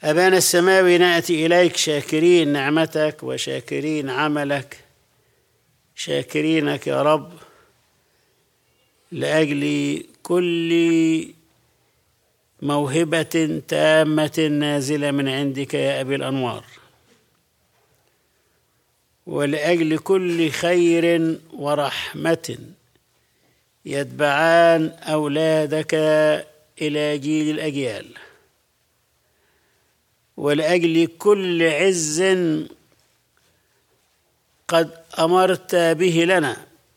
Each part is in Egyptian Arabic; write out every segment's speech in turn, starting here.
أبانا السماوي نأتي إليك شاكرين نعمتك وشاكرين عملك شاكرينك يا رب لأجل كل موهبة تامة نازلة من عندك يا أبي الأنوار ولأجل كل خير ورحمة يتبعان أولادك إلى جيل الأجيال ولأجل كل عز قد أمرت به لنا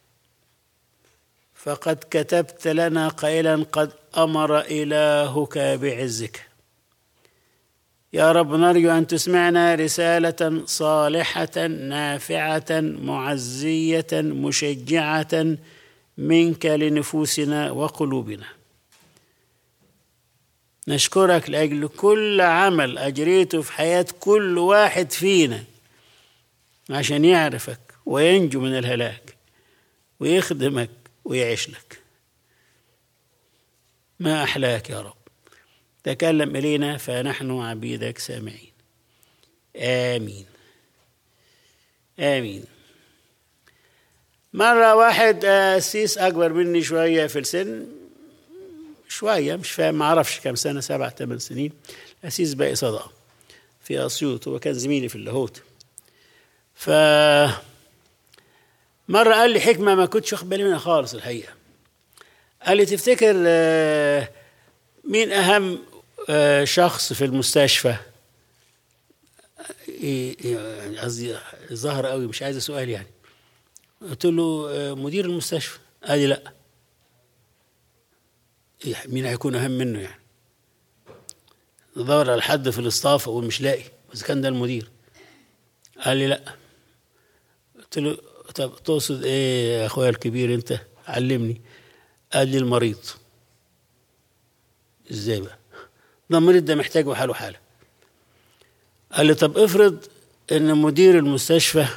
فقد كتبت لنا قائلا قد أمر إلهك بعزك يا رب نرجو أن تسمعنا رسالة صالحة نافعة معزية مشجعة منك لنفوسنا وقلوبنا نشكرك لأجل كل عمل أجريته في حياة كل واحد فينا عشان يعرفك وينجو من الهلاك ويخدمك ويعيش لك ما أحلاك يا رب تكلم إلينا فنحن عبيدك سامعين آمين آمين مرة واحد أسيس أكبر مني شوية في السن شوية مش فاهم ما أعرفش كم سنة سبع ثمان سنين أسيس باقي صدقة في أسيوط هو كان زميلي في اللاهوت ف مرة قال لي حكمة ما كنتش واخد بالي منها خالص الحقيقة قال لي تفتكر مين أهم شخص في المستشفى قصدي ظهر قوي مش عايز سؤال يعني قلت له مدير المستشفى قال لي لا مين هيكون اهم منه يعني ندور على حد في الاستاف اقول مش لاقي بس كان ده المدير قال لي لا قلت له طب تقصد ايه يا اخويا الكبير انت علمني قال لي المريض ازاي بقى ده المريض ده محتاج وحاله حاله قال لي طب افرض ان مدير المستشفى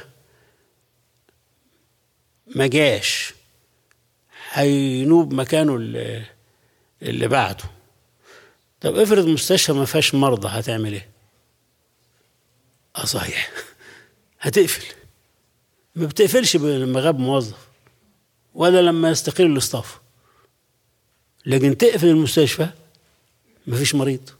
ما جاش هينوب مكانه اللي, اللي بعده طب افرض مستشفى ما فيهاش مرضى هتعمل ايه اه صحيح هتقفل ما بتقفلش لما غاب موظف ولا لما يستقيل الاستاف لكن تقفل المستشفى ما فيش مريض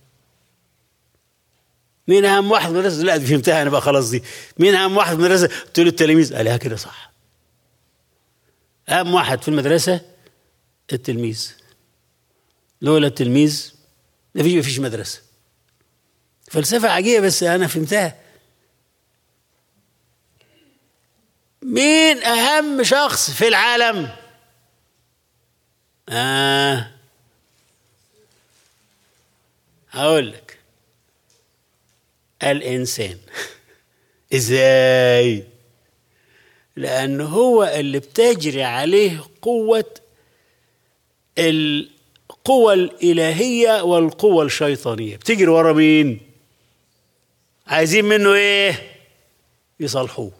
مين اهم واحد من المدرسه لا فهمتها انا بقى خلاص دي مين اهم واحد من المدرسه قلت له التلاميذ قالها كده صح اهم واحد في المدرسه التلميذ لولا التلميذ ما فيش ما فيش مدرسه فلسفه عجيبه بس انا فهمتها مين اهم شخص في العالم آه هقول لك الإنسان إزاي؟ لأن هو اللي بتجري عليه قوة القوة الإلهية والقوة الشيطانية بتجري ورا مين؟ عايزين منه إيه؟ يصلحوه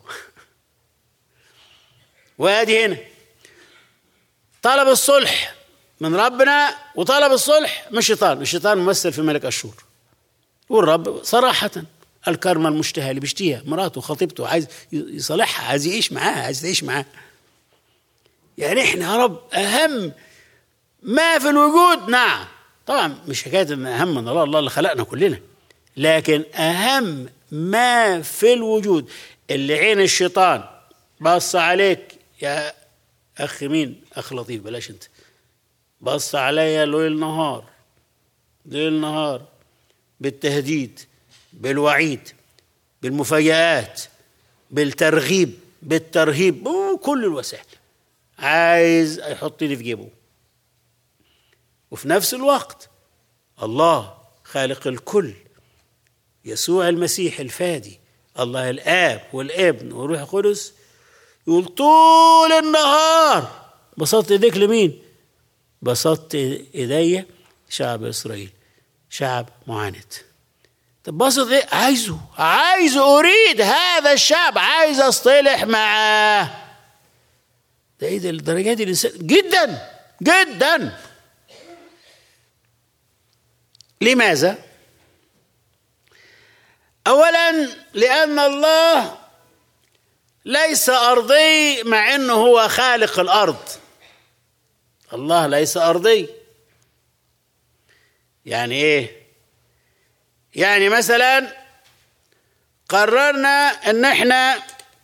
وادي هنا طلب الصلح من ربنا وطلب الصلح من الشيطان الشيطان ممثل في ملك أشور والرب صراحة الكرمة المشتهى اللي بيشتيها مراته خطيبته عايز يصالحها عايز يعيش معاها عايز تعيش معاه يعني احنا يا رب أهم ما في الوجود نعم طبعا مش حكاية ان أهم من الله الله اللي خلقنا كلنا لكن أهم ما في الوجود اللي عين الشيطان بص عليك يا أخ مين أخ لطيف بلاش أنت بص عليا ليل نهار ليل نهار بالتهديد بالوعيد بالمفاجآت بالترغيب بالترهيب كل الوسائل عايز يحطني في جيبه وفي نفس الوقت الله خالق الكل يسوع المسيح الفادي الله الآب والابن والروح القدس يقول طول النهار بسطت ايديك لمين؟ بسطت ايديا شعب اسرائيل شعب معاند طب بسط ايه؟ عايزه عايزه اريد هذا الشعب عايز اصطلح معاه ده ايه ده الدرجات دي الانسان جدا جدا لماذا؟ اولا لان الله ليس ارضي مع انه هو خالق الارض الله ليس ارضي يعني ايه يعني مثلا قررنا ان احنا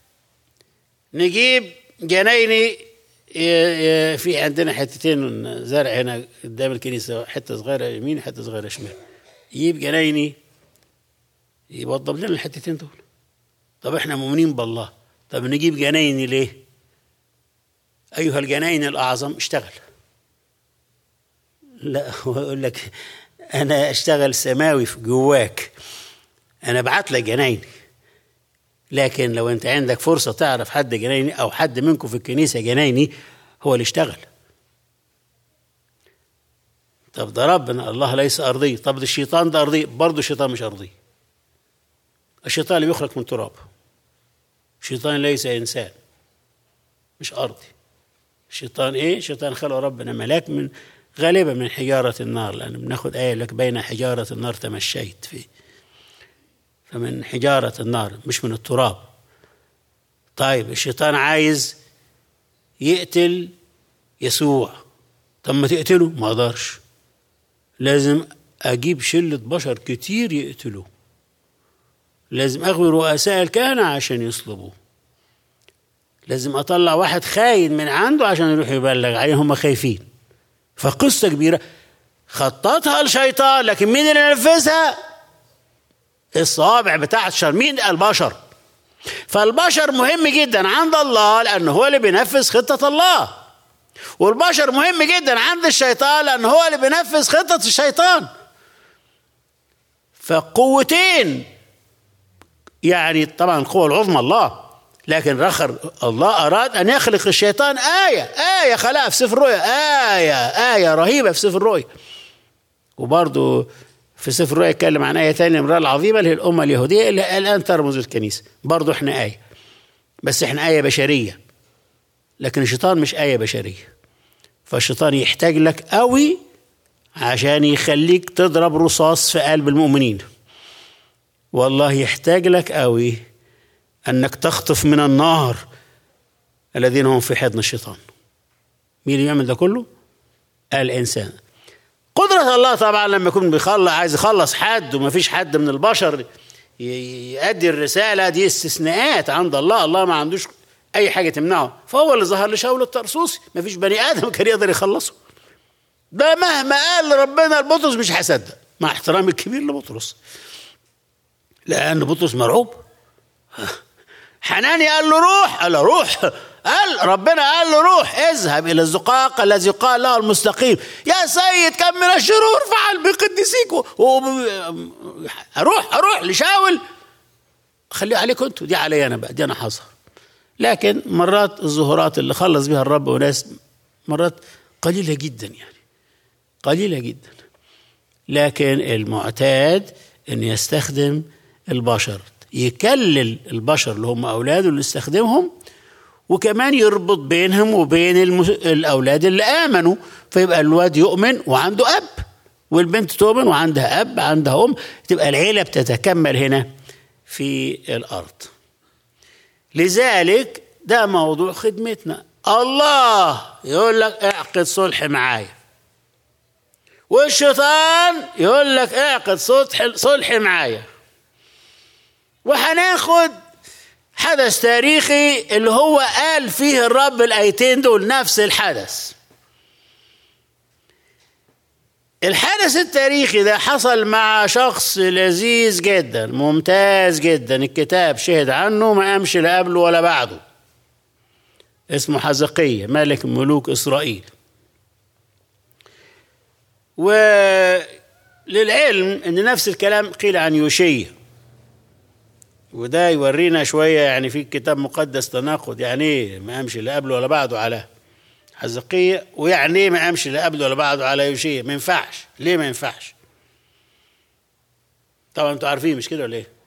نجيب جنايني في عندنا حتتين زرع هنا قدام الكنيسه حته صغيره يمين حته صغيره شمال يجيب جنايني يوضب لنا الحتتين دول طب احنا مؤمنين بالله طب نجيب جنايني ليه ايها الجناين الاعظم اشتغل لا هو يقول لك انا اشتغل سماوي في جواك انا ابعت لك جنايني لكن لو انت عندك فرصه تعرف حد جنايني او حد منكم في الكنيسه جنايني هو اللي اشتغل طب ده ربنا الله ليس ارضي طب ده الشيطان ده ارضي برضه الشيطان مش ارضي الشيطان اللي بيخرج من تراب الشيطان ليس انسان مش ارضي الشيطان ايه الشيطان خلق ربنا ملاك من غالبا من حجاره النار لان بناخد ايه لك بين حجاره النار تمشيت فيه فمن حجاره النار مش من التراب طيب الشيطان عايز يقتل يسوع طب ما تقتله ما اقدرش لازم اجيب شله بشر كتير يقتلوه لازم اغوي رؤساء الكهنه عشان يصلبوه لازم اطلع واحد خاين من عنده عشان يروح يبلغ عليهم هم خايفين فقصه كبيره خططها الشيطان لكن مين اللي نفذها الصوابع بتاعت الشر مين البشر فالبشر مهم جدا عند الله لانه هو اللي بينفذ خطه الله والبشر مهم جدا عند الشيطان لانه هو اللي بينفذ خطه الشيطان فقوتين يعني طبعا القوة العظمى الله لكن رخر الله أراد أن يخلق الشيطان آية آية خلقها في سفر الرؤيا آية آية رهيبة في سفر الرؤيا وبرضه في سفر الرؤيا يتكلم عن آية ثانية المرأة العظيمة اللي هي الأمة اليهودية اللي الآن ترمز الكنيسة برضه إحنا آية بس إحنا آية بشرية لكن الشيطان مش آية بشرية فالشيطان يحتاج لك قوي عشان يخليك تضرب رصاص في قلب المؤمنين والله يحتاج لك قوي انك تخطف من النار الذين هم في حضن الشيطان مين اللي يعمل ده كله الانسان قدرة الله طبعا لما يكون بيخلص عايز يخلص حد وما فيش حد من البشر يؤدي الرسالة دي استثناءات عند الله الله ما عندوش أي حاجة تمنعه فهو اللي ظهر لشاول الطرسوسي ما فيش بني آدم كان يقدر يخلصه ده مهما قال ربنا لبطرس مش هيصدق مع احترامي الكبير لبطرس لأن بطرس مرعوب حناني قال له روح قال له روح قال ربنا قال له روح اذهب إلى الزقاق الذي قال له المستقيم يا سيد كم من الشرور فعل بقديسيك أروح أروح لشاول خليه عليكم انتوا دي علي أنا بقى دي أنا حظها لكن مرات الظهورات اللي خلص بها الرب وناس مرات قليلة جدا يعني قليلة جدا لكن المعتاد أن يستخدم البشر يكلل البشر اللي هم أولاده اللي يستخدمهم وكمان يربط بينهم وبين المس... الأولاد اللي آمنوا فيبقى الواد يؤمن وعنده أب والبنت تؤمن وعندها أب عندها أم تبقى العيلة بتتكمل هنا في الأرض لذلك ده موضوع خدمتنا الله يقول لك اعقد صلح معايا والشيطان يقول لك اعقد صلح صلح معايا وهناخد حدث تاريخي اللي هو قال فيه الرب الايتين دول نفس الحدث الحدث التاريخي ده حصل مع شخص لذيذ جدا ممتاز جدا الكتاب شهد عنه ما قامش لا قبله ولا بعده اسمه حزقية ملك ملوك إسرائيل وللعلم ان نفس الكلام قيل عن يوشيا وده يورينا شويه يعني في كتاب مقدس تناقض يعني ايه ما امشي لا قبله ولا بعده على حزقية ويعني ايه ما امشي لا قبله ولا بعده على يوشيا ما ينفعش ليه ما ينفعش طبعا انتوا عارفين مش كده ولا ايه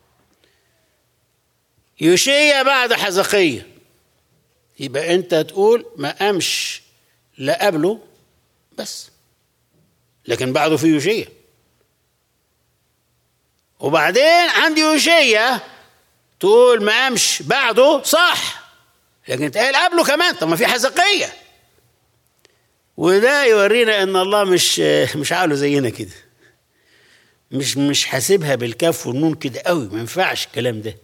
يوشيا بعد حزقية يبقى انت تقول ما امش لا قبله بس لكن بعده في يوشيا وبعدين عندي يوشية تقول ما قامش بعده صح لكن تقال قبله كمان طب ما في حزقية وده يورينا ان الله مش مش عقله زينا كده مش مش حاسبها بالكاف والنون كده قوي ما ينفعش الكلام ده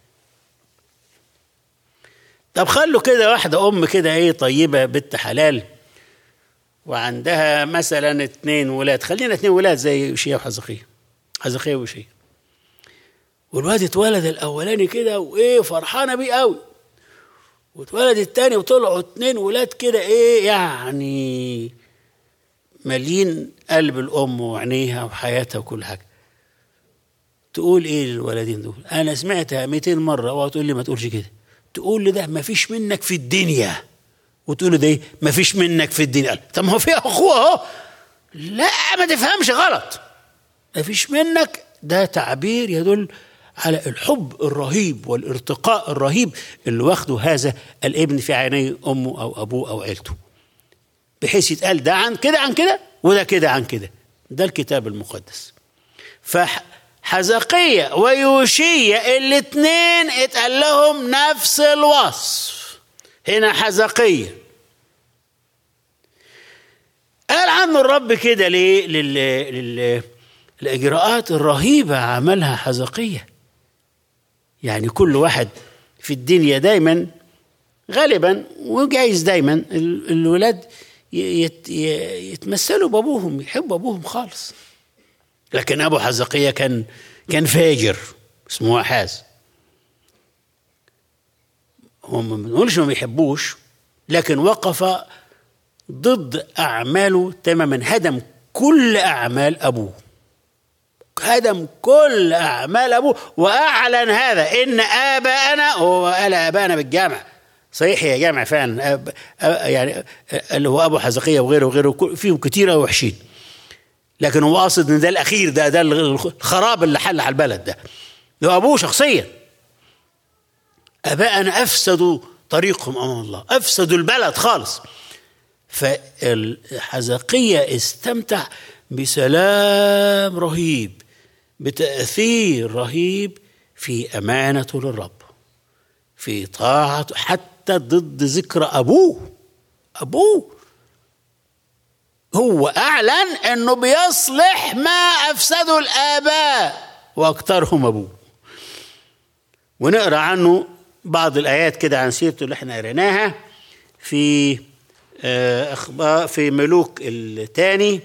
طب خلوا كده واحدة أم كده إيه طيبة بنت حلال وعندها مثلا اتنين ولاد خلينا اتنين ولاد زي وشية وحزقية حزقية وشية والواد اتولد الأولاني كده وإيه فرحانة بيه قوي واتولد التاني وطلعوا اتنين ولاد كده إيه يعني مالين قلب الأم وعينيها وحياتها وكل حاجة تقول إيه للولدين دول أنا سمعتها 200 مرة وتقول لي ما تقولش كده تقول لي ده ما فيش منك في الدنيا وتقول له ده ايه ما فيش منك في الدنيا قال طب ما هو في اخوه اهو لا ما تفهمش غلط ما فيش منك ده تعبير يدل على الحب الرهيب والارتقاء الرهيب اللي واخده هذا الابن في عيني امه او ابوه او عيلته بحيث يتقال ده عن كده عن كده وده كده عن كده ده الكتاب المقدس فحزقية ويوشية الاثنين اتقال لهم نفس الوصف هنا حزقية قال عنه الرب كده ليه لل... لل... الإجراءات الرهيبة عملها حزقية يعني كل واحد في الدنيا دايما غالبا وجايز دايما الولاد يت... يتمثلوا بابوهم يحبوا ابوهم خالص لكن ابو حزقية كان كان فاجر اسمه حاز هم ما بنقولش ما بيحبوش لكن وقف ضد اعماله تماما هدم كل اعمال ابوه هدم كل اعمال ابوه واعلن هذا ان اباءنا هو قال اباءنا بالجامع صحيح هي جامع فعلا أب يعني اللي هو ابو حزقيه وغيره وغيره فيهم كتير وحشين لكن هو قاصد ان ده الاخير ده ده الخراب اللي حل على البلد ده ده ابوه شخصيا اباءنا افسدوا طريقهم امام الله افسدوا البلد خالص فالحزقية استمتع بسلام رهيب بتأثير رهيب في أمانته للرب في طاعته حتى ضد ذكر أبوه أبوه هو أعلن أنه بيصلح ما أفسده الآباء وأكثرهم أبوه ونقرأ عنه بعض الآيات كده عن سيرته اللي احنا قريناها في أخبار في ملوك الثاني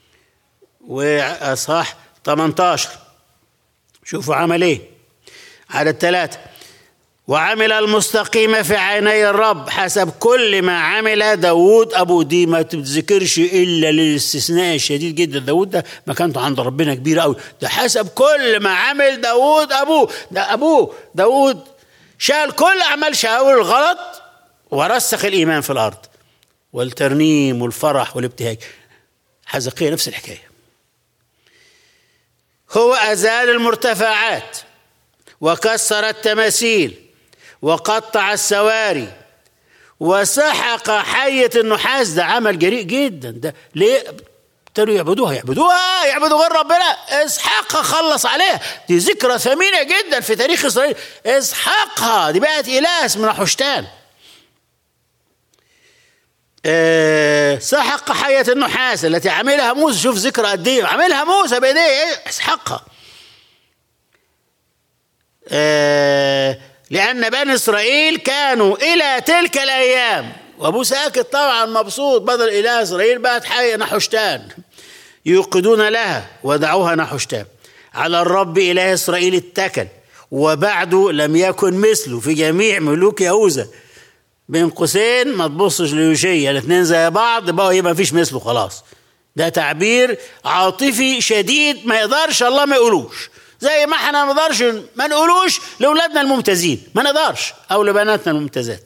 وأصحاح 18 شوفوا عمل إيه على الثلاثة وعمل المستقيم في عيني الرب حسب كل ما عمل داود أبو دي ما تذكرش إلا للاستثناء الشديد جدا داود ده مكانته عند ربنا كبيرة أوي ده حسب كل ما عمل داود أبوه ده أبوه داود شال كل أعمال شاول الغلط ورسخ الإيمان في الأرض والترنيم والفرح والابتهاج حزقية نفس الحكاية هو أزال المرتفعات وكسر التماثيل وقطع السواري وسحق حية النحاس ده عمل جريء جدا ده ليه ابتدوا يعبدوها يعبدوها يعبدوا غير ربنا اسحاقها خلص عليها دي ذكرى ثمينة جدا في تاريخ إسرائيل اسحاقها دي بقت إله اسمها حشتان أه سحق حية النحاس التي عملها موسى شوف ذكرى قد ايه عملها موسى بايديه ايه اسحقها أه لأن بني إسرائيل كانوا إلى تلك الأيام وأبو ساكت طبعا مبسوط بدل إله إسرائيل بقت حية نحشتان يوقدون لها ودعوها نحشتان على الرب إله إسرائيل اتكل وبعده لم يكن مثله في جميع ملوك يهوذا بين قوسين ما تبصش ليوشيا الاثنين زي بعض بقى يبقى مفيش مثله خلاص ده تعبير عاطفي شديد ما يقدرش الله ما يقولوش زي ما احنا ما نقدرش ما نقولوش لاولادنا الممتازين ما نقدرش او لبناتنا الممتازات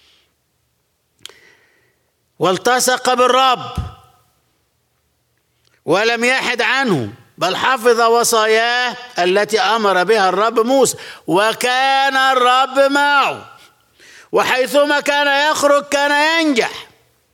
والتصق بالرب ولم يحد عنه بل حفظ وصاياه التي امر بها الرب موسى وكان الرب معه وحيثما كان يخرج كان ينجح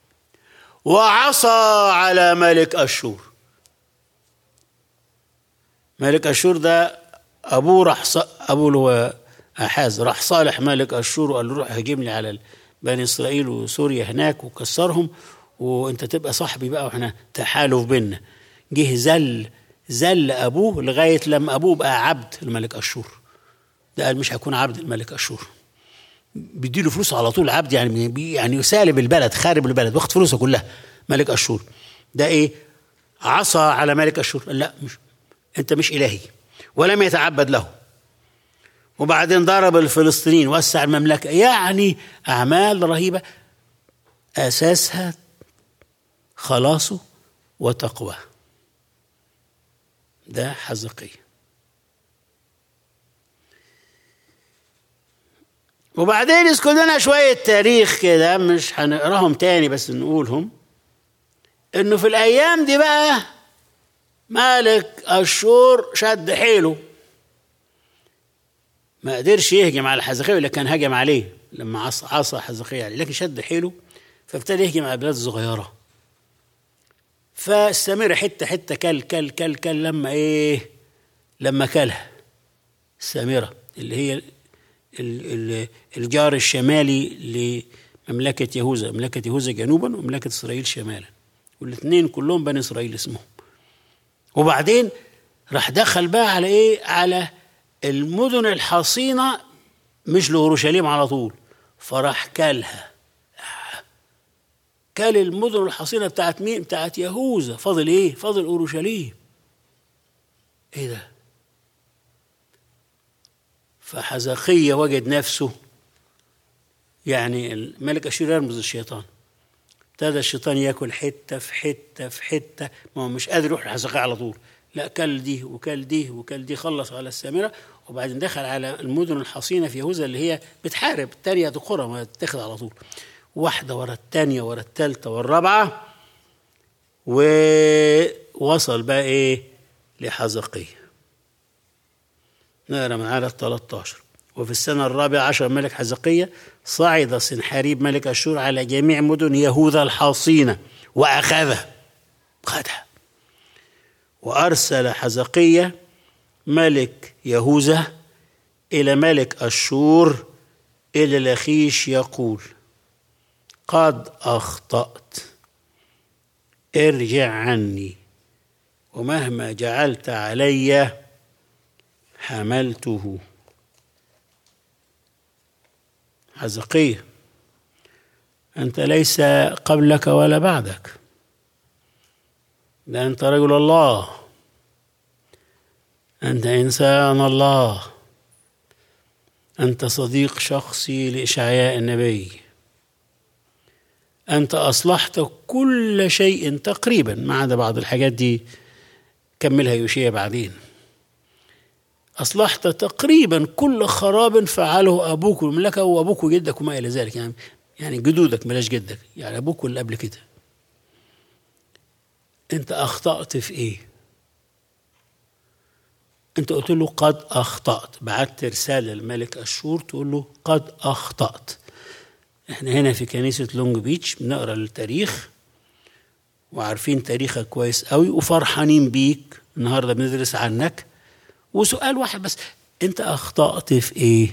وعصى على ملك اشور ملك اشور ده ابوه راح ص... ابوه اللي هو احاز راح صالح ملك اشور وقال له روح هجم لي على بني اسرائيل وسوريا هناك وكسرهم وانت تبقى صاحبي بقى واحنا تحالف بينا جه زل زل ابوه لغايه لما ابوه بقى عبد الملك اشور ده قال مش هكون عبد الملك اشور بيديله فلوس على طول عبد يعني بي يعني سالب البلد خارب البلد واخد فلوسه كلها ملك اشور ده ايه عصى على ملك اشور لا مش انت مش الهي ولم يتعبد له وبعدين ضرب الفلسطينيين وسع المملكه يعني اعمال رهيبه اساسها خلاصه وتقواه ده حزقية وبعدين يذكر لنا شوية تاريخ كده مش هنقراهم تاني بس نقولهم انه في الايام دي بقى مالك اشور شد حيله ما قدرش يهجم على حزقية ولا كان هجم عليه لما عصى عصى حزقية عليه لكن شد حيله فابتدى يهجم على البلاد الصغيره فاستمر حته حته كل كل كل كل لما ايه لما كلها السامره اللي هي الجار الشمالي لمملكه يهوذا مملكه يهوذا جنوبا ومملكه اسرائيل شمالا والاثنين كلهم بني اسرائيل اسمهم وبعدين راح دخل بقى على ايه على المدن الحصينه مش لاورشليم على طول فراح كلها كل المدن الحصينه بتاعت مين؟ بتاعت يهوذا، فاضل ايه؟ فاضل اورشليم. ايه ده؟ فحزقية وجد نفسه يعني الملك اشير يرمز الشيطان ابتدى الشيطان ياكل حته في حته في حته ما هو مش قادر يروح لحزقية على طول لا كل دي وكل دي وكل دي خلص على السامره وبعدين دخل على المدن الحصينه في يهوذا اللي هي بتحارب الثانيه قرى ما تاخد على طول واحدة ورا التانية ورا التالتة والرابعة ووصل بقى إيه لحزقية نقرا من عدد 13 وفي السنة الرابعة عشر ملك حزقية صعد سنحاريب ملك أشور على جميع مدن يهوذا الحاصينة وأخذها خدها وأرسل حزقية ملك يهوذا إلى ملك أشور إلى لخيش يقول قد اخطات ارجع عني ومهما جعلت علي حملته حزقية أنت ليس قبلك ولا بعدك ده أنت رجل الله أنت إنسان الله أنت صديق شخصي لإشعياء النبي أنت أصلحت كل شيء تقريبا ما عدا بعض الحاجات دي كملها يوشيا بعدين أصلحت تقريبا كل خراب فعله أبوك المملكة وأبوك وجدك وما إلى ذلك يعني يعني جدودك بلاش جدك يعني أبوك واللي قبل كده أنت أخطأت في إيه؟ أنت قلت له قد أخطأت بعت رسالة للملك أشور تقول له قد أخطأت احنا هنا في كنيسة لونج بيتش بنقرا التاريخ وعارفين تاريخك كويس قوي وفرحانين بيك النهارده بندرس عنك وسؤال واحد بس انت اخطأت في ايه؟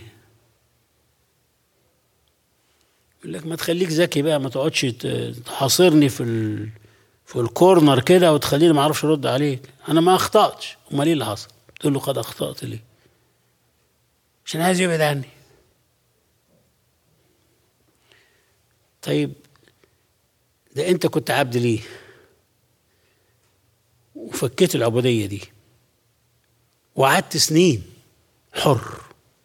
يقول لك ما تخليك ذكي بقى ما تقعدش تحاصرني في ال... في الكورنر كده وتخليني ما اعرفش ارد عليك انا ما اخطاتش امال ايه اللي حصل؟ تقول له قد اخطات ليه؟ عشان عايز يبعد عني طيب ده انت كنت عبد ليه وفكيت العبوديه دي وقعدت سنين حر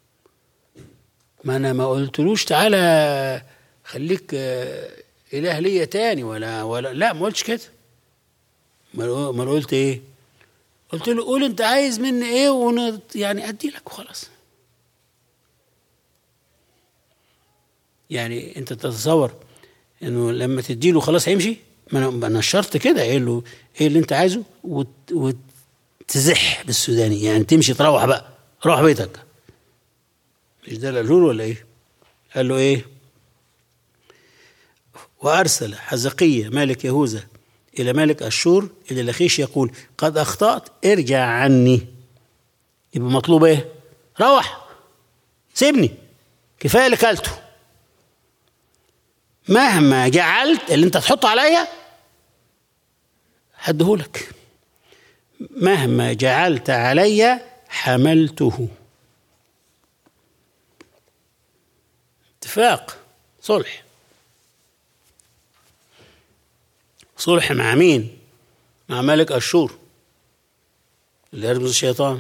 ما انا ما قلتلوش تعالى خليك اله ليا تاني ولا ولا لا ما قلتش كده ما قلت ايه قلت له قول انت عايز مني ايه ون يعني ادي لك وخلاص يعني انت تتصور انه لما تديله خلاص هيمشي ما انا الشرط كده قايل له ايه اللي انت عايزه وت... وتزح بالسوداني يعني تمشي تروح بقى روح بيتك مش ده اللي ولا ايه قال له ايه وارسل حزقية ملك يهوذا الى ملك اشور الى لخيش يقول قد اخطات ارجع عني يبقى مطلوب ايه روح سيبني كفايه اللي كلته مهما جعلت اللي انت تحطه عليا هديهولك مهما جعلت علي حملته اتفاق صلح صلح مع مين مع ملك اشور اللي يرمز الشيطان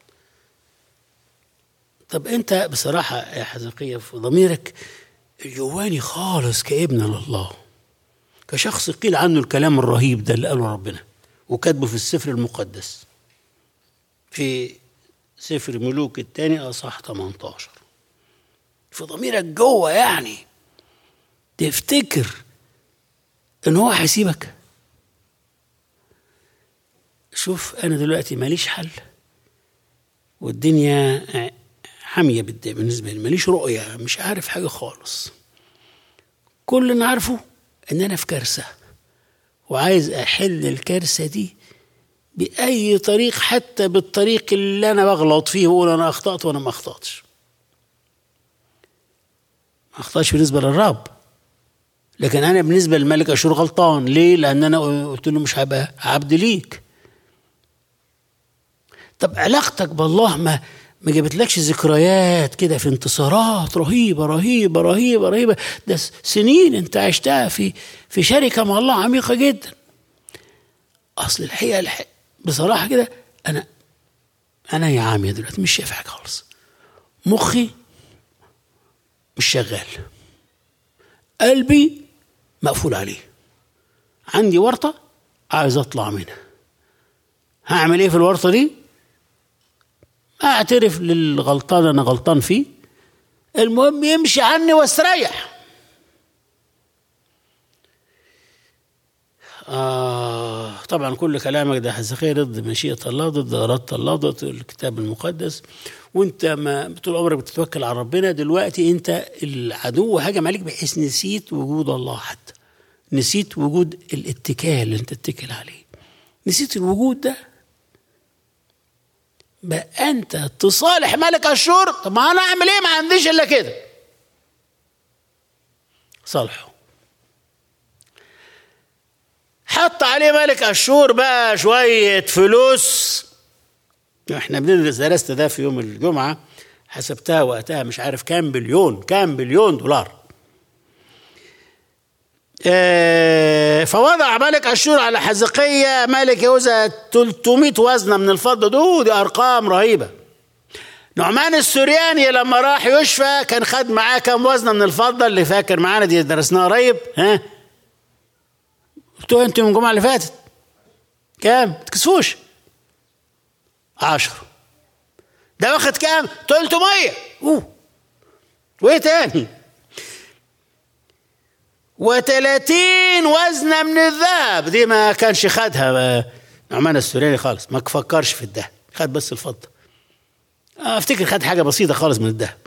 طب انت بصراحه يا حزقية في ضميرك جواني خالص كابن لله كشخص قيل عنه الكلام الرهيب ده اللي قاله ربنا وكاتبه في السفر المقدس في سفر ملوك الثاني اصح 18 في ضميرك جوه يعني تفتكر ان هو هيسيبك شوف انا دلوقتي ماليش حل والدنيا حاميه بالنسبه لي ماليش رؤيه مش عارف حاجه خالص كل اللي عارفه ان انا في كارثه وعايز احل الكارثه دي باي طريق حتى بالطريق اللي انا بغلط فيه واقول انا اخطات وانا ما اخطاتش ما اخطاتش بالنسبه للرب لكن انا بالنسبه للملك اشور غلطان ليه لان انا قلت له مش هبقى عبد ليك طب علاقتك بالله ما ما جابتلكش ذكريات كده في انتصارات رهيبه رهيبه رهيبه رهيبه ده سنين انت عشتها في في شركه مع الله عميقه جدا اصل الحقيقه الحقيقة بصراحه كده انا انا يا عاميه دلوقتي مش شايف حاجه خالص مخي مش شغال قلبي مقفول عليه عندي ورطه عايز اطلع منها هعمل ايه في الورطه دي اعترف للغلطان انا غلطان فيه المهم يمشي عني واستريح آه طبعا كل كلامك ده حزقية ضد مشيئة الله ضد إرادة الله ضد الكتاب المقدس وانت ما طول عمرك بتتوكل على ربنا دلوقتي انت العدو هجم عليك بحيث نسيت وجود الله حتى نسيت وجود الاتكال اللي انت تتكل عليه نسيت الوجود ده بقى انت تصالح ملك اشور طب ما انا اعمل ايه ما عنديش الا كده صالحه حط عليه ملك اشور بقى شويه فلوس احنا بندرس درست ده في يوم الجمعه حسبتها وقتها مش عارف كام بليون كام بليون دولار اه فوضع ملك اشور على حزقية ملك يهوذا 300 وزنة من الفضة دو دي أرقام رهيبة نعمان السورياني لما راح يشفى كان خد معاه كام وزنة من الفضة اللي فاكر معانا دي درسناها قريب ها قلتوها انتوا من الجمعة اللي فاتت كام؟ ما تكسفوش عشرة ده واخد كام؟ 300 اوه وايه تاني؟ وثلاثين وزنة من الذهب دي ما كانش خدها نعمان السورياني خالص ما فكرش في الذهب خد بس الفضة افتكر خد حاجة بسيطة خالص من الذهب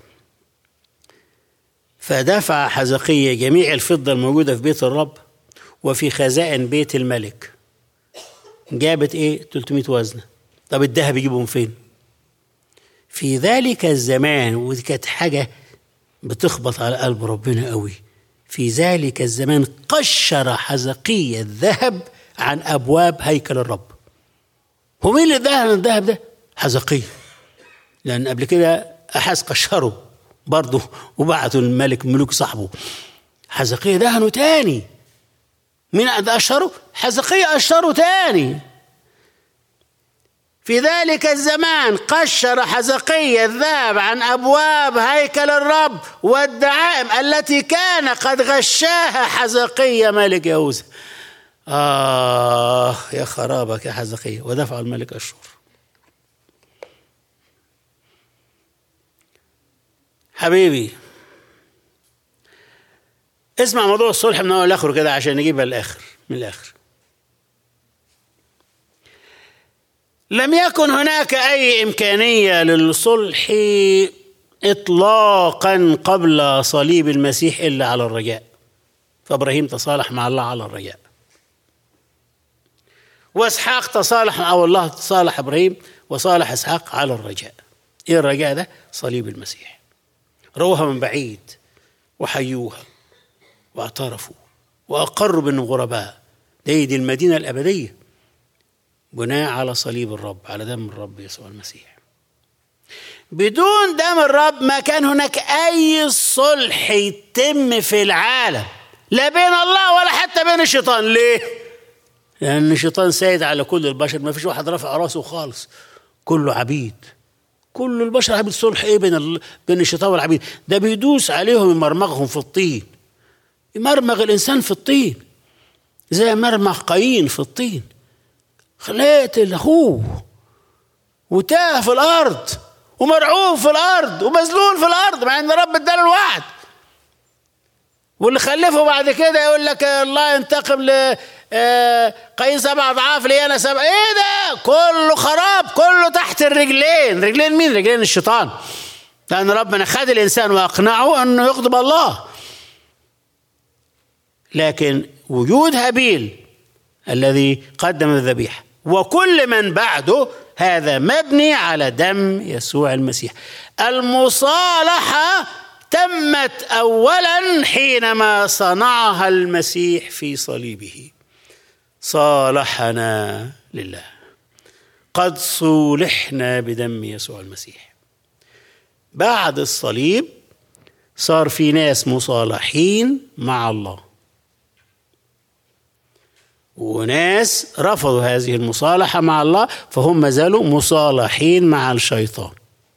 فدفع حزقية جميع الفضة الموجودة في بيت الرب وفي خزائن بيت الملك جابت ايه 300 وزنة طب الذهب يجيبهم فين في ذلك الزمان ودي كانت حاجة بتخبط على قلب ربنا قوي في ذلك الزمان قشر حزقية الذهب عن أبواب هيكل الرب هو مين اللي اداها الذهب ده حزقية لأن قبل كده أحاس قشره برضه وبعتوا الملك ملوك صاحبه حزقية دهنه تاني مين أشهره حزقية أشهره تاني في ذلك الزمان قشر حزقية الذهب عن أبواب هيكل الرب والدعائم التي كان قد غشاها حزقية ملك يهوذا آه يا خرابك يا حزقية ودفع الملك أشور حبيبي اسمع موضوع الصلح من اول لاخره كده عشان نجيبها للاخر من الاخر لم يكن هناك اي امكانيه للصلح اطلاقا قبل صليب المسيح الا على الرجاء فابراهيم تصالح مع الله على الرجاء واسحاق تصالح او الله تصالح ابراهيم وصالح اسحاق على الرجاء ايه الرجاء ده صليب المسيح روها من بعيد وحيوها واعترفوا واقروا بانهم غرباء دي دي المدينه الابديه بناء على صليب الرب على دم الرب يسوع المسيح بدون دم الرب ما كان هناك اي صلح يتم في العالم لا بين الله ولا حتى بين الشيطان ليه لان الشيطان سيد على كل البشر ما فيش واحد رافع راسه خالص كله عبيد كل البشر عبيد صلح ايه بين ال... بين الشيطان والعبيد ده بيدوس عليهم يمرمغهم في الطين يمرمغ الانسان في الطين زي مرمغ قايين في الطين خليت اخوه وتاه في الارض ومرعوب في الارض ومذلول في الارض مع ان رب اداله الوعد واللي خلفه بعد كده يقول لك الله ينتقم ل قايين سبع اضعاف لي انا سبع ايه ده كله خراب كله تحت الرجلين رجلين مين رجلين الشيطان لان ربنا خد الانسان واقنعه انه يغضب الله لكن وجود هابيل الذي قدم الذبيحه وكل من بعده هذا مبني على دم يسوع المسيح المصالحه تمت اولا حينما صنعها المسيح في صليبه صالحنا لله قد صولحنا بدم يسوع المسيح بعد الصليب صار في ناس مصالحين مع الله وناس رفضوا هذه المصالحة مع الله فهم ما زالوا مصالحين مع الشيطان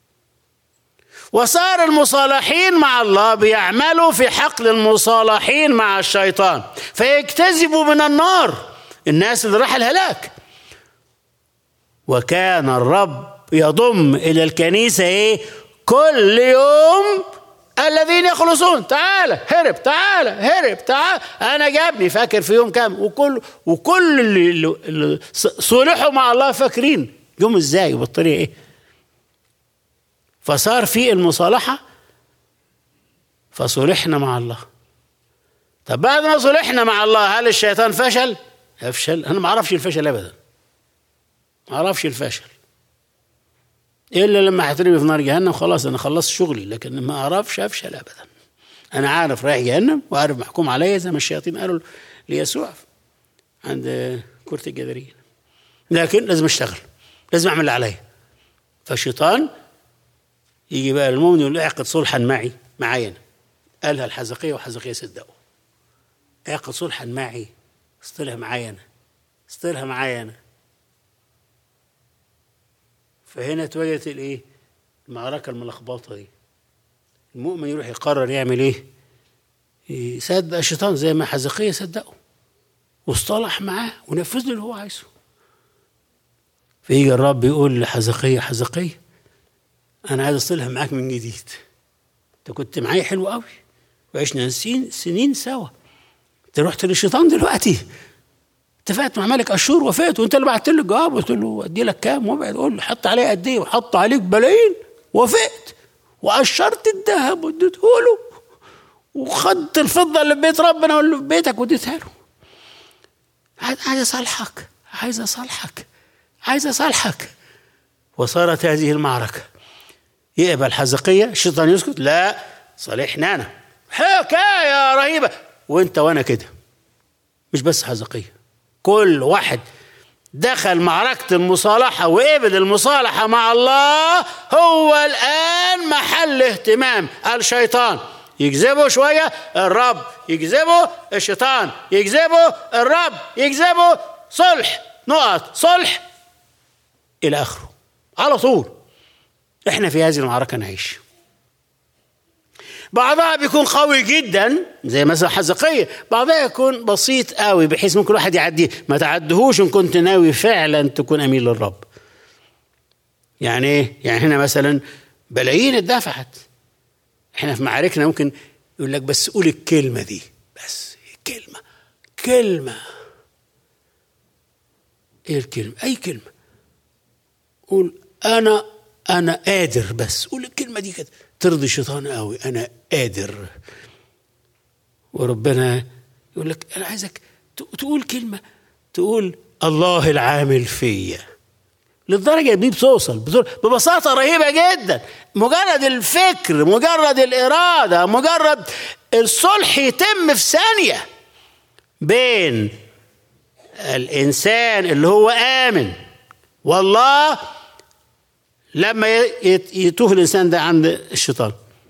وصار المصالحين مع الله بيعملوا في حقل المصالحين مع الشيطان فيجتذبوا من النار الناس اللي راح الهلاك وكان الرب يضم الى الكنيسه ايه كل يوم الذين يخلصون تعالى هرب تعالى هرب تعالى انا جابني فاكر في يوم كام وكل وكل اللي, اللي صلحوا مع الله فاكرين يوم ازاي وبالطريقه ايه فصار في المصالحه فصلحنا مع الله طب بعد ما صلحنا مع الله هل الشيطان فشل افشل انا ما اعرفش الفشل ابدا ما اعرفش الفشل الا لما هترمي في نار جهنم خلاص انا خلصت شغلي لكن ما اعرفش افشل ابدا انا عارف رايح جهنم وعارف محكوم عليا زي ما الشياطين قالوا ليسوع عند كرة الجدرين لكن لازم اشتغل لازم اعمل اللي عليا فالشيطان يجي بقى المؤمن يقول له اعقد صلحا معي معايا انا قالها الحزقية وحزقية صدقوا اعقد صلحا معي اصطلح معايا انا اصطلح معايا انا فهنا اتوجدت الايه المعركه الملخبطه دي المؤمن يروح يقرر يعمل ايه يصدق الشيطان زي ما حزقية صدقه واصطلح معاه ونفذ له اللي هو عايزه فيجي الرب يقول لحزقية حزقية أنا عايز أصطلح معاك من جديد أنت كنت معايا حلو قوي وعشنا سنين سنين سوا أنت رحت للشيطان دلوقتي اتفقت مع ملك اشور وافقت وانت اللي بعت له الجواب قلت له ادي لك كام وابعد قول له حط عليه قد ايه وحط عليك بلايين وافقت وقشرت الذهب واديته له وخدت الفضه اللي في بيت ربنا واللي في بيتك واديتها له عايز اصالحك عايز اصالحك عايز اصالحك وصارت هذه المعركه يقبل حزقية الشيطان يسكت لا صالحنا انا حكايه رهيبه وانت وانا كده مش بس حزقيه كل واحد دخل معركة المصالحة وقبل المصالحة مع الله هو الآن محل اهتمام الشيطان يجذبه شوية الرب يجذبه الشيطان يجذبه الرب يجذبه صلح نقط صلح إلى آخره على طول احنا في هذه المعركة نعيش بعضها بيكون قوي جدا زي مثلا حزقية بعضها يكون بسيط قوي بحيث ممكن الواحد يعديه ما تعدهوش ان كنت ناوي فعلا تكون امين للرب يعني ايه يعني هنا مثلا بلايين اتدفعت احنا في معاركنا ممكن يقول لك بس قول الكلمه دي بس كلمه كلمه ايه الكلمه اي كلمه قول انا انا قادر بس قول الكلمه دي كده ترضي الشيطان قوي انا قادر وربنا يقول لك انا عايزك تقول كلمه تقول الله العامل فيا للدرجة دي بتوصل ببساطة رهيبة جدا مجرد الفكر مجرد الإرادة مجرد الصلح يتم في ثانية بين الإنسان اللي هو آمن والله لما يتوه الإنسان ده عند الشيطان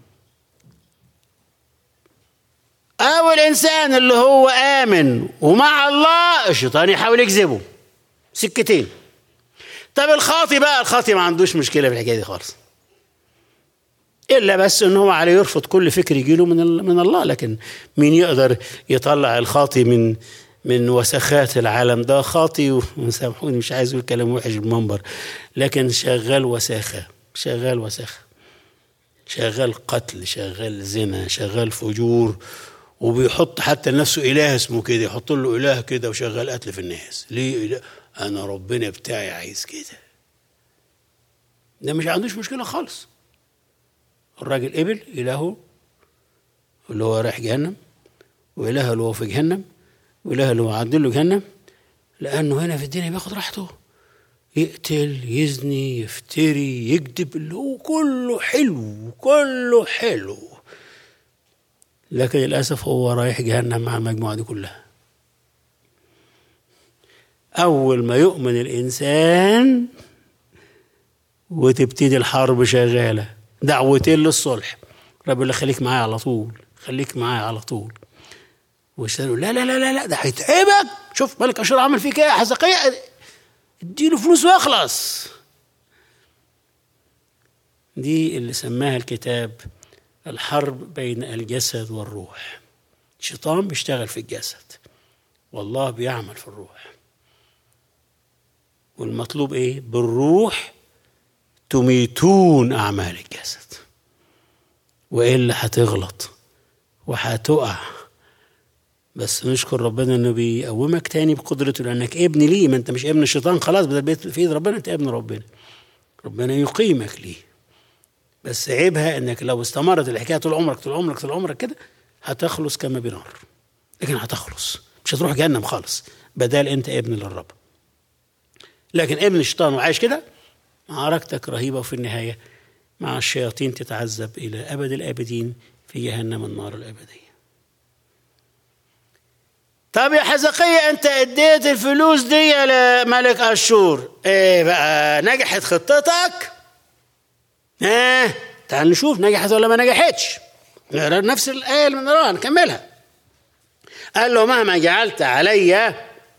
أو الإنسان اللي هو آمن ومع الله الشيطان يحاول يكذبه سكتين طب الخاطي بقى الخاطي ما عندوش مشكله في الحكايه دي خالص الا بس ان هو عليه يرفض كل فكر يجيله من من الله لكن مين يقدر يطلع الخاطي من من وسخات العالم ده خاطي وسامحوني مش عايز اقول كلام وحش بالمنبر لكن شغال وساخه شغال وساخه شغال قتل شغال زنا شغال فجور وبيحط حتى لنفسه اله اسمه كده يحط له اله كده وشغال قتل في الناس ليه إله؟ انا ربنا بتاعي عايز كده ده مش عندوش مشكله خالص الراجل قبل الهه اللي هو رايح جهنم واله اللي هو في جهنم واله اللي هو عدل له جهنم لانه هنا في الدنيا بياخد راحته يقتل يزني يفتري يكذب اللي هو كله حلو كله حلو لكن للاسف هو رايح جهنم مع المجموعه دي كلها أول ما يؤمن الإنسان وتبتدي الحرب شغالة دعوتين للصلح رب الله خليك معايا على طول خليك معايا على طول والشيطان لا لا لا لا لا ده هيتعبك شوف ملك أشور عمل فيك ايه حزقية اديله فلوس ويخلص دي اللي سماها الكتاب الحرب بين الجسد والروح الشيطان بيشتغل في الجسد والله بيعمل في الروح والمطلوب ايه بالروح تميتون اعمال الجسد والا هتغلط وهتقع بس نشكر ربنا انه بيقومك تاني بقدرته لانك ابن ليه ما انت مش ابن الشيطان خلاص بدل بيت في ايد ربنا انت ابن ربنا ربنا يقيمك ليه بس عيبها انك لو استمرت الحكايه طول عمرك طول عمرك طول عمرك كده هتخلص كما بنار لكن هتخلص مش هتروح جهنم خالص بدال انت ابن للرب لكن ابن الشيطان وعايش كده معركتك رهيبه وفي النهايه مع الشياطين تتعذب الى ابد الابدين في جهنم النار الابديه طب يا حزقية انت اديت الفلوس دي لملك اشور ايه بقى نجحت خطتك ايه تعال نشوف نجحت ولا ما نجحتش نقرا نفس الايه اللي بنقراها نكملها قال له مهما جعلت علي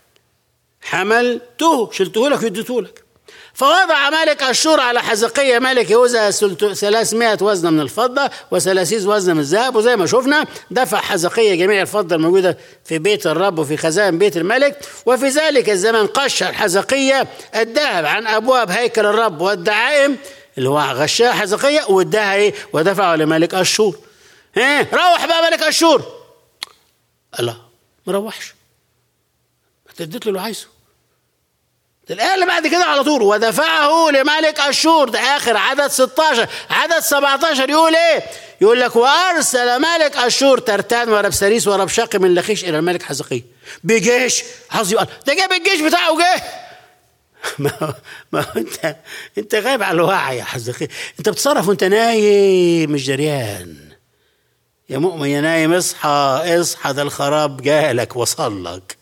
حملته شلته لك واديته لك فوضع ملك أشور على حزقية ملك يهوذا 300 وزنة من الفضة وثلاثيز وزنة من الذهب وزي ما شفنا دفع حزقية جميع الفضة الموجودة في بيت الرب وفي خزائن بيت الملك وفي ذلك الزمن قشر حزقية الذهب عن أبواب هيكل الرب والدعائم اللي هو غشاها حزقية واداها ايه ودفعه لملك أشور ايه روح بقى ملك أشور الله ما روحش اديت له اللي عايزه الآية اللي بعد كده على طول ودفعه لملك أشور ده آخر عدد 16 عدد 17 يقول إيه؟ يقول لك وأرسل ملك أشور ترتان وربسريس وربشاق من لخيش إلى الملك حزقي بجيش عظيم ده جاب الجيش بتاعه وجه ما ما انت انت غايب على الوعي يا حزقي انت بتصرف وانت نايم مش دريان يا مؤمن يا نايم اصحى اصحى ده الخراب جالك وصل لك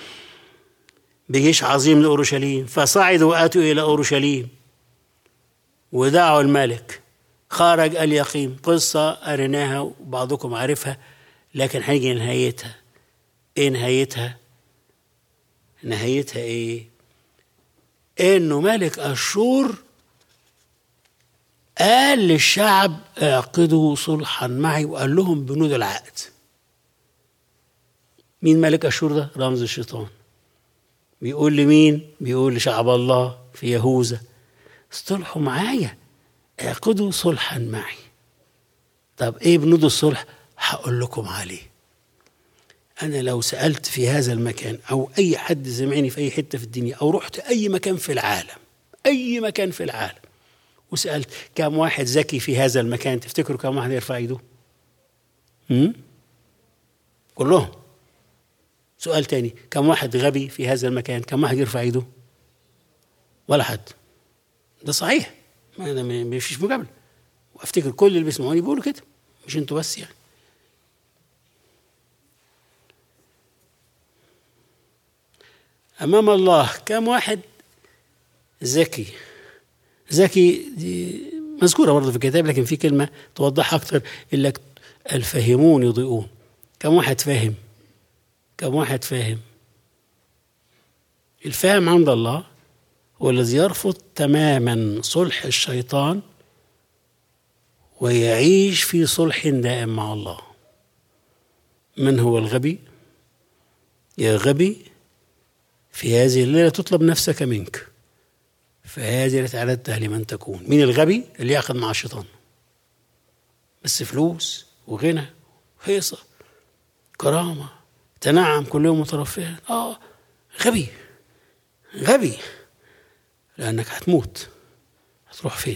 بجيش عظيم لأورشليم فصعدوا وأتوا إلى أورشليم ودعوا الملك خرج اليقيم قصة قريناها وبعضكم عارفها لكن هيجي نهايتها ايه نهايتها نهايتها ايه انه ملك اشور قال للشعب اعقدوا صلحا معي وقال لهم بنود العقد مين ملك اشور ده رمز الشيطان بيقول لمين بيقول لشعب الله في يهوذا اصطلحوا معايا اعقدوا صلحا معي طب ايه بنود الصلح هقول لكم عليه انا لو سالت في هذا المكان او اي حد سمعني في اي حته في الدنيا او رحت اي مكان في العالم اي مكان في العالم وسالت كم واحد ذكي في هذا المكان تفتكروا كم واحد يرفع ايده هم؟ كلهم سؤال تاني كم واحد غبي في هذا المكان كم واحد يرفع ايده ولا حد ده صحيح ما ده ما فيش مجامله وافتكر كل اللي بيسمعوني بيقولوا كده مش انتوا بس يعني امام الله كم واحد ذكي ذكي دي مذكوره برضه في الكتاب لكن في كلمه توضحها اكتر لك الفاهمون يضيئون كم واحد فاهم كم واحد فاهم الفاهم عند الله هو الذي يرفض تماما صلح الشيطان ويعيش في صلح دائم مع الله من هو الغبي يا غبي في هذه الليلة تطلب نفسك منك فهذه التي أعددتها لمن تكون مين الغبي اللي ياخذ مع الشيطان بس فلوس وغنى هيصة كرامة تنعم كل يوم مترفها اه غبي غبي لأنك هتموت هتروح فين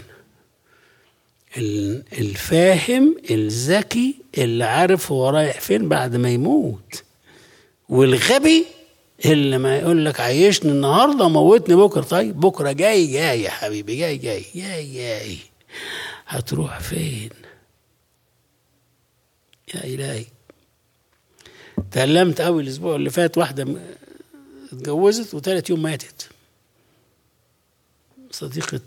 الفاهم الذكي اللي عارف هو رايح فين بعد ما يموت والغبي اللي ما يقول لك عيشني النهارده موتني بكره طيب بكره جاي جاي يا حبيبي جاي جاي جاي جاي هتروح فين يا الهي تألمت قوي الاسبوع اللي فات واحده اتجوزت وثالث يوم ماتت صديقه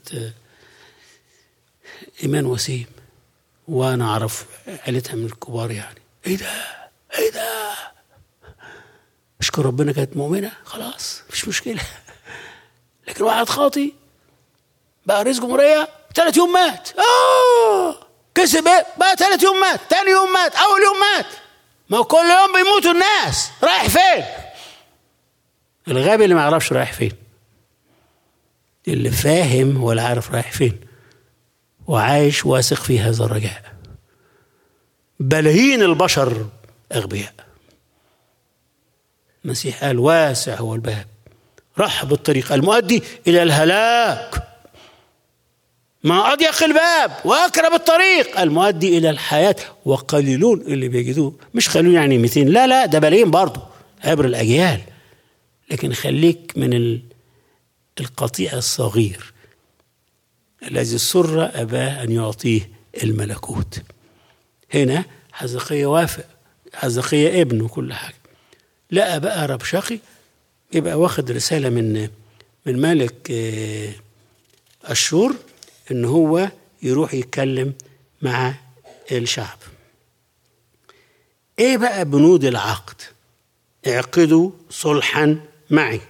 ايمان وسيم وانا اعرف عيلتها من الكبار يعني ايه ده ايه ده اشكر ربنا كانت مؤمنه خلاص مفيش مشكله لكن واحد خاطي بقى رئيس جمهوريه ثالث يوم مات اه كسب ايه بقى ثالث يوم مات ثاني يوم مات اول يوم مات ما كل يوم بيموتوا الناس رايح فين الغبي اللي ما يعرفش رايح فين اللي فاهم ولا عارف رايح فين وعايش واثق في هذا الرجاء بلايين البشر اغبياء المسيح قال واسع هو الباب رحب الطريق المؤدي الى الهلاك ما اضيق الباب واقرب الطريق المؤدي الى الحياه وقليلون اللي بيجدوه مش خلون يعني 200 لا لا ده بلايين برضه عبر الاجيال لكن خليك من القطيع الصغير الذي سر أباه أن يعطيه الملكوت هنا حزقية وافق حزقية ابنه كل حاجة لقى بقى ربشاقي يبقى واخد رسالة من من ملك أشور إن هو يروح يتكلم مع الشعب إيه بقى بنود العقد اعقدوا صلحا معي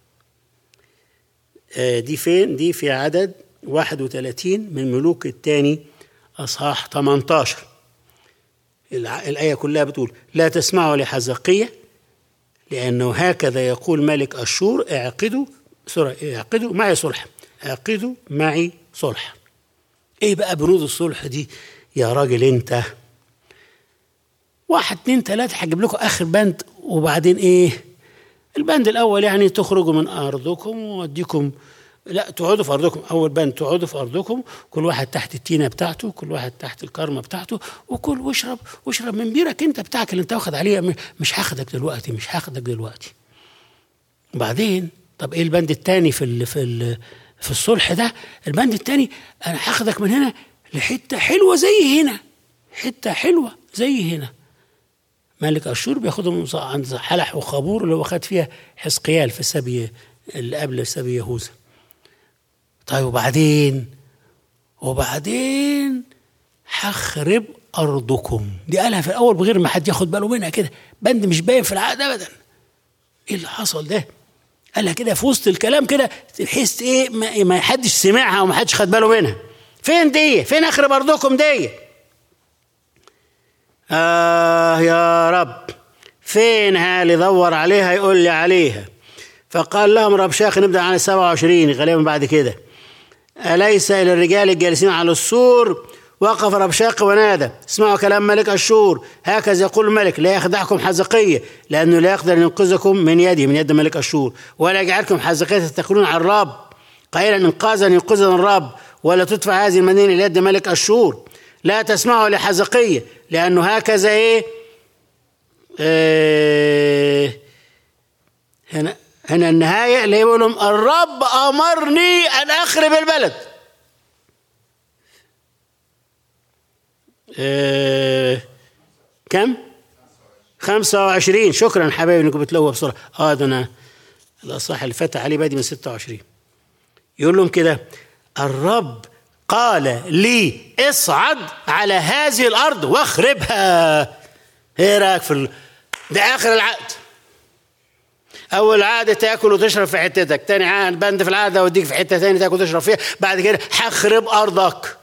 دي فين دي في عدد 31 من ملوك الثاني أصحاح 18 الآية كلها بتقول لا تسمعوا لحزقية لأنه هكذا يقول ملك أشور اعقدوا سورة اعقدوا معي صلح اعقدوا معي صلح ايه بقى بنود الصلح دي يا راجل انت واحد اتنين تلاتة هجيب لكم اخر بند وبعدين ايه البند الاول يعني تخرجوا من ارضكم واديكم لا تقعدوا في ارضكم اول بند تقعدوا في ارضكم كل واحد تحت التينه بتاعته كل واحد تحت الكرمه بتاعته وكل واشرب واشرب من بيرك انت بتاعك اللي انت واخد عليها مش هاخدك دلوقتي مش هاخدك دلوقتي وبعدين طب ايه البند الثاني في ال في ال في الصلح ده البند الثاني انا هاخدك من هنا لحته حلوه زي هنا حته حلوه زي هنا ملك اشور بياخدهم عند حلح وخابور اللي هو خد فيها حزقيال في سبي اللي قبل سبي يهوذا طيب وبعدين وبعدين هخرب ارضكم دي قالها في الاول بغير ما حد ياخد باله منها كده بند مش باين في العقد ابدا ايه اللي حصل ده قالها كده في وسط الكلام كده تحس ايه ما, ما حدش سمعها وما حدش خد باله منها فين دي فين اخرب ارضكم دي آه يا رب فين اللي دور عليها يقول لي عليها فقال لهم رب شاخ نبدأ عن السبعة وعشرين غالبا بعد كده أليس إلى الرجال الجالسين على السور وقف ربشاق ونادى اسمعوا كلام ملك أشور هكذا يقول الملك لا يخدعكم حزقية لأنه لا يقدر أن ينقذكم من يده من يد ملك أشور ولا يجعلكم حزقية تتكلون على الرب قائلا إنقاذا ينقذنا الرب ولا تدفع هذه المدينة إلى يد ملك أشور لا تسمعوا لحزقية لأنه هكذا إيه, إيه هنا هنا النهاية اللي يقول لهم الرب أمرني أن أخرب البلد آه كم؟ 25 شكرا حبايبي انكم بتلوها بسرعه اه ده انا الاصحاح اللي فات عليه بادي من 26 يقول لهم كده الرب قال لي اصعد على هذه الارض واخربها ايه رايك في ال... ده اخر العقد اول عقد تاكل وتشرب في حتتك تاني عقد بند في العقد اوديك في حته تاني تاكل وتشرب فيها بعد كده هخرب ارضك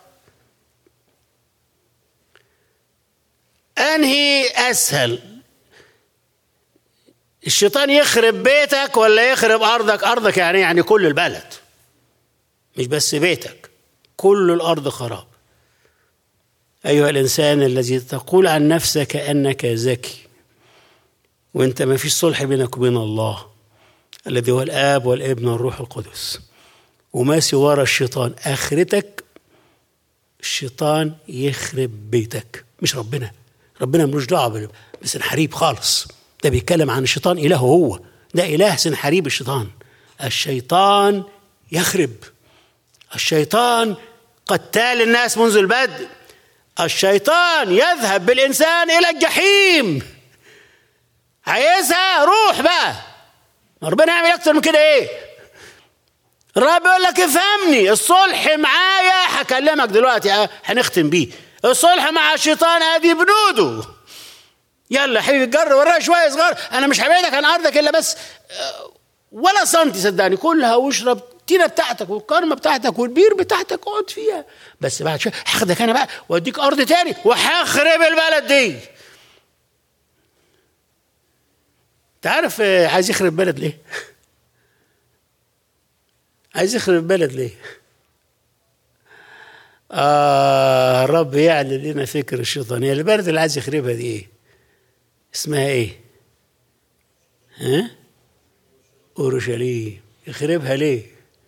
انهي اسهل الشيطان يخرب بيتك ولا يخرب ارضك ارضك يعني يعني كل البلد مش بس بيتك كل الارض خراب ايها الانسان الذي تقول عن نفسك انك ذكي وانت ما فيش صلح بينك وبين الله الذي هو الاب والابن والروح القدس وماشي ورا الشيطان اخرتك الشيطان يخرب بيتك مش ربنا ربنا ملوش دعوه بسنحريب خالص ده بيتكلم عن الشيطان إلهه هو ده إله سنحريب الشيطان الشيطان يخرب الشيطان قتال الناس منذ البدء الشيطان يذهب بالإنسان إلى الجحيم عايزها روح بقى ربنا يعمل أكتر من كده إيه الرب يقول لك افهمني الصلح معايا هكلمك دلوقتي هنختم بيه الصلح مع الشيطان ادي بنوده يلا حبيبي جر ورايا شويه صغار انا مش هبعدك عن ارضك الا بس ولا سنتي صدقني كلها واشرب التينه بتاعتك والكرمه بتاعتك والبير بتاعتك اقعد فيها بس بعد شويه هاخدك انا بقى واديك ارض تاني وهخرب البلد دي انت عارف عايز يخرب بلد ليه؟ عايز يخرب بلد ليه؟ آه رب يعلن لنا فكر الشيطانية البلد اللي عايز يخربها دي ايه؟ اسمها ايه؟ ها؟ اورشليم يخربها ليه؟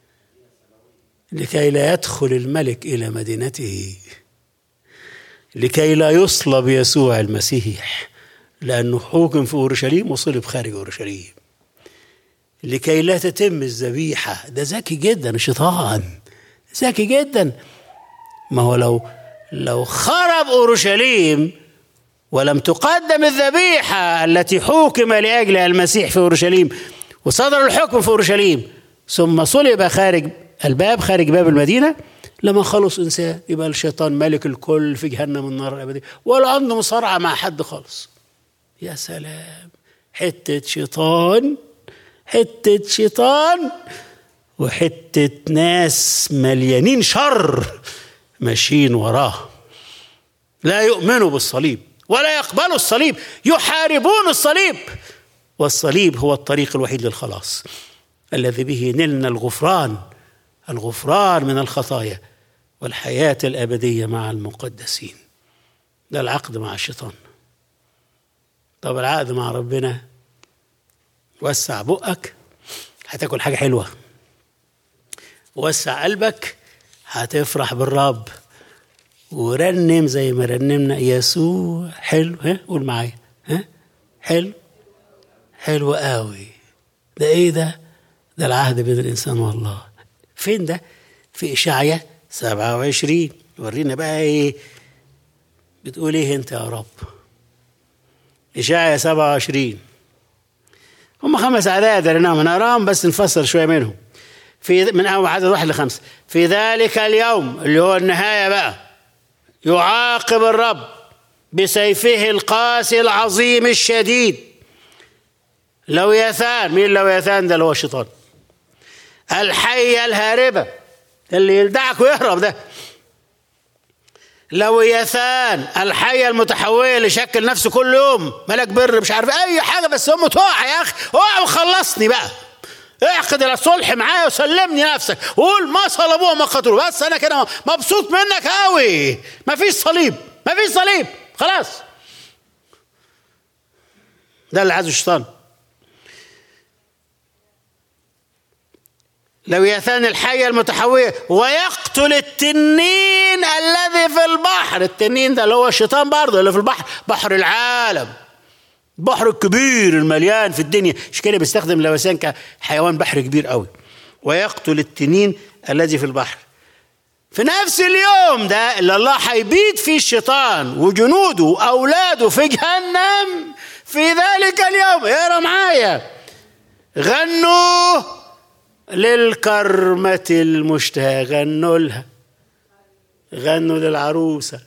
لكي لا يدخل الملك الى مدينته لكي لا يصلب يسوع المسيح لانه حوكم في اورشليم وصلب خارج اورشليم لكي لا تتم الذبيحه ده ذكي جدا الشيطان ذكي جدا ما هو لو لو خرب اورشليم ولم تقدم الذبيحه التي حوكم لاجلها المسيح في اورشليم وصدر الحكم في اورشليم ثم صلب خارج الباب خارج باب المدينه لما خلص انسان يبقى الشيطان ملك الكل في جهنم النار الابديه ولا عنده مصارعه مع حد خالص يا سلام حته شيطان حته شيطان وحته ناس مليانين شر ماشيين وراه لا يؤمنوا بالصليب ولا يقبلوا الصليب يحاربون الصليب والصليب هو الطريق الوحيد للخلاص الذي به نلنا الغفران الغفران من الخطايا والحياة الأبدية مع المقدسين ده العقد مع الشيطان طب العقد مع ربنا وسع بقك هتاكل حاجة حلوة وسع قلبك هتفرح بالرب ورنم زي ما رنمنا يسوع حلو ها قول معايا ها حلو حلو قوي ده ايه ده ده العهد بين الانسان والله فين ده في اشعيا 27 ورينا بقى ايه بتقول ايه انت يا رب اشعيا 27 هم خمس اعداد قريناهم نقراهم بس نفسر شويه منهم في من اول عدد واحد لخمسه في ذلك اليوم اللي هو النهايه بقى يعاقب الرب بسيفه القاسي العظيم الشديد لويثان مين لويثان ده اللي هو الشيطان الحية الهاربة اللي يلدعك ويهرب ده لويثان الحية المتحولة اللي شكل نفسه كل يوم ملك بر مش عارف أي حاجة بس أمه تقع يا أخي اقع وخلصني بقى اعقد الصلح معايا وسلمني نفسك وقول ما صلبوه ما قتلوه بس انا كده مبسوط منك قوي ما فيش صليب ما فيش صليب خلاص ده اللي عايزه الشيطان لويثان الحية المتحوية ويقتل التنين الذي في البحر التنين ده اللي هو الشيطان برضه اللي في البحر بحر العالم البحر الكبير المليان في الدنيا مش كده بيستخدم لويثان كحيوان بحر كبير قوي ويقتل التنين الذي في البحر في نفس اليوم ده اللي الله هيبيد فيه الشيطان وجنوده واولاده في جهنم في ذلك اليوم اقرا معايا غنوا للكرمة المشتهى غنوا لها غنوا للعروسة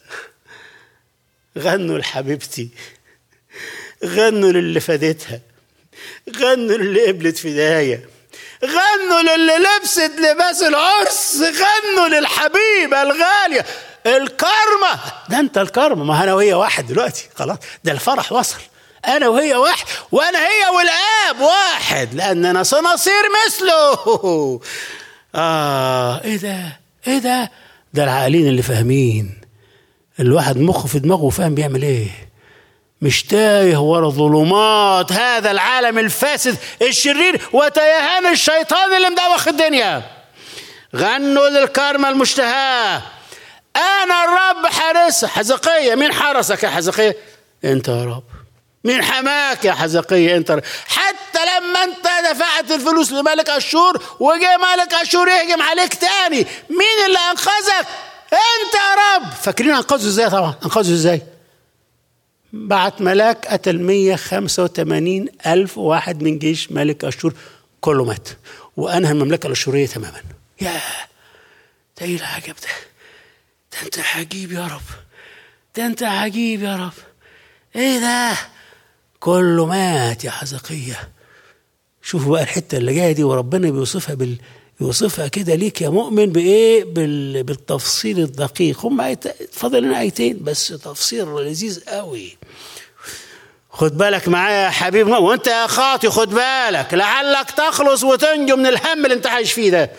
غنوا لحبيبتي غنوا للي فادتها غنوا للي قبلت فداية غنوا للي لبست لباس العرس غنوا للحبيبة الغالية الكرمة ده انت الكرمة ما انا وهي واحد دلوقتي خلاص ده الفرح وصل انا وهي واحد وانا هي والاب واحد لاننا سنصير مثله اه ايه ده ايه ده ده العاقلين اللي فاهمين الواحد مخه في دماغه فاهم بيعمل ايه مش تايه ورا ظلمات هذا العالم الفاسد الشرير وتيهان الشيطان اللي مدوخ الدنيا غنوا للكرمة المشتهاة أنا الرب حارسة حزقية مين حرسك يا حزقية أنت يا رب مين حماك يا حزقية أنت رب. حتى لما أنت دفعت الفلوس لملك أشور وجاء ملك أشور يهجم عليك تاني مين اللي أنقذك أنت يا رب فاكرين أنقذه إزاي طبعا أنقذه إزاي بعت ملاك قتل 185 ألف واحد من جيش ملك أشور كله مات وأنهى المملكة الأشورية تماما يا ده إيه العجب ده ده أنت عجيب يا رب ده أنت عجيب يا رب إيه ده كله مات يا حزقية شوفوا بقى الحتة اللي جاية دي وربنا بيوصفها بال يوصفها كده ليك يا مؤمن بايه بال... بالتفصيل الدقيق هم آيت... فاضل لنا ايتين بس تفصيل لذيذ قوي خد بالك معايا يا حبيبي وانت يا خاطي خد بالك لعلك تخلص وتنجو من الهم اللي انت عايش فيه ده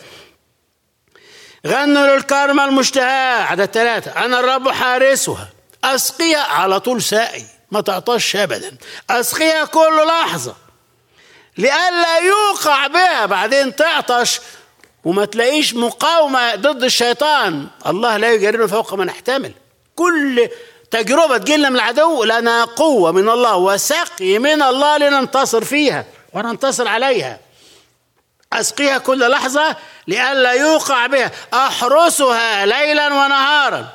غنوا للكرمة المشتهاة عدد ثلاثة أنا الرب حارسها أسقيها على طول ساقي ما تعطش أبدا أسقيها كل لحظة لئلا يوقع بها بعدين تعطش وما تلاقيش مقاومة ضد الشيطان الله لا يجرر فوق ما نحتمل كل تجربة تجيلنا من العدو لنا قوة من الله وسقي من الله لننتصر فيها وننتصر عليها أسقيها كل لحظة لئلا يوقع بها أحرسها ليلا ونهارا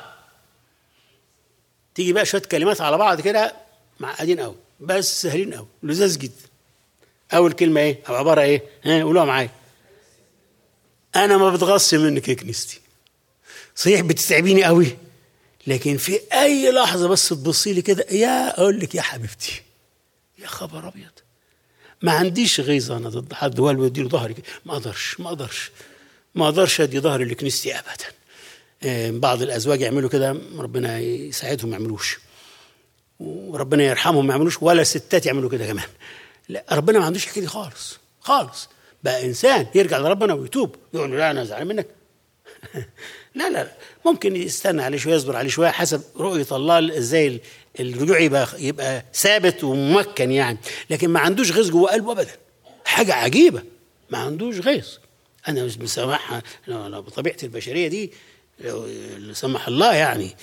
تيجي بقى شوية كلمات على بعض كده معقدين قوي بس سهلين قوي لذاذ جدا أول كلمة إيه أو عبارة إيه ها قولوها معايا انا ما بتغص منك يا كنيستي صحيح بتتعبيني قوي لكن في اي لحظه بس تبصي لي كده يا اقول لك يا حبيبتي يا خبر ابيض ما عنديش غيظ انا ضد حد ولا بدي له ظهري ما اقدرش ما اقدرش ما اقدرش ادي ظهري لكنيستي ابدا بعض الازواج يعملوا كده ربنا يساعدهم ما يعملوش وربنا يرحمهم ما يعملوش ولا ستات يعملوا كده كمان لا ربنا ما عندوش الحكايه دي خالص خالص بقى انسان يرجع لربنا ويتوب يقول له لا انا زعلان منك لا لا ممكن يستنى عليه شويه يصبر عليه شويه حسب رؤيه الله ازاي الرجوع يبقى يبقى ثابت وممكن يعني لكن ما عندوش غيظ جوه قلبه ابدا حاجه عجيبه ما عندوش غيظ انا مش مسامحها بطبيعتي البشريه دي لا سمح الله يعني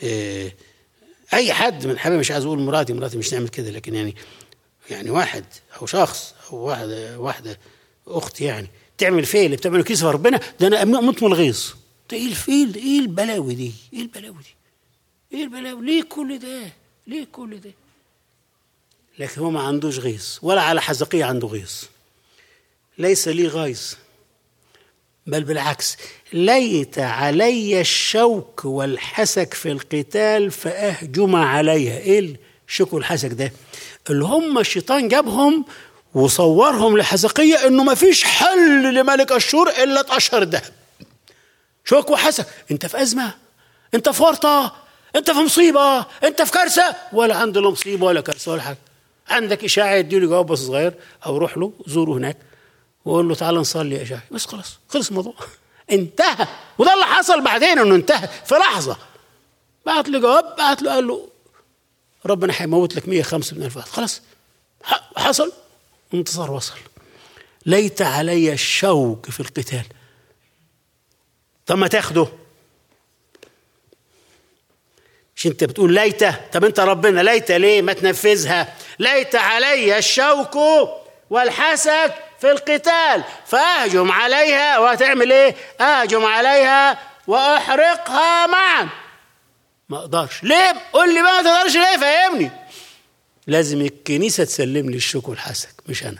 اي حد من حبايبي مش عايز اقول مراتي مراتي مش نعمل كده لكن يعني يعني واحد او شخص او واحده واحده اختي يعني تعمل فيه اللي بتعمله كيس في ربنا ده انا اموت من الغيظ ده ايه ايه ايه البلاوي دي؟ ايه البلاوي دي؟ ايه البلاوي؟ ليه كل ده؟ ليه كل ده؟ لكن هو ما عندوش غيظ ولا على حزقية عنده غيظ ليس لي غيظ بل بالعكس ليت علي الشوك والحسك في القتال فأهجم عليها ايه الشوك والحسك ده اللي هم الشيطان جابهم وصورهم لحزقية انه ما فيش حل لملك اشور الا اتقشر الذهب شوك وحسك انت في ازمه انت في ورطه انت في مصيبه انت في كارثه ولا عنده لا مصيبه ولا كارثه ولا حاجه عندك اشاعه يديله جواب بس صغير او روح له زوره هناك وقول له تعال نصلي يا اشاعه بس خلاص خلص الموضوع انتهى وده اللي حصل بعدين انه انتهى في لحظه بعت له جواب بعت له قال له ربنا هيموت لك 105 من الف خلاص حصل انتصار وصل ليت علي الشوك في القتال طب ما تاخده مش انت بتقول ليت طب انت ربنا ليت ليه ما تنفذها ليت علي الشوك والحسد في القتال فاهجم عليها وهتعمل ايه اهجم عليها واحرقها معا ما اقدرش ليه قول لي بقى ما تقدرش ليه فهمني لازم الكنيسه تسلم لي الشوك والحسك مش انا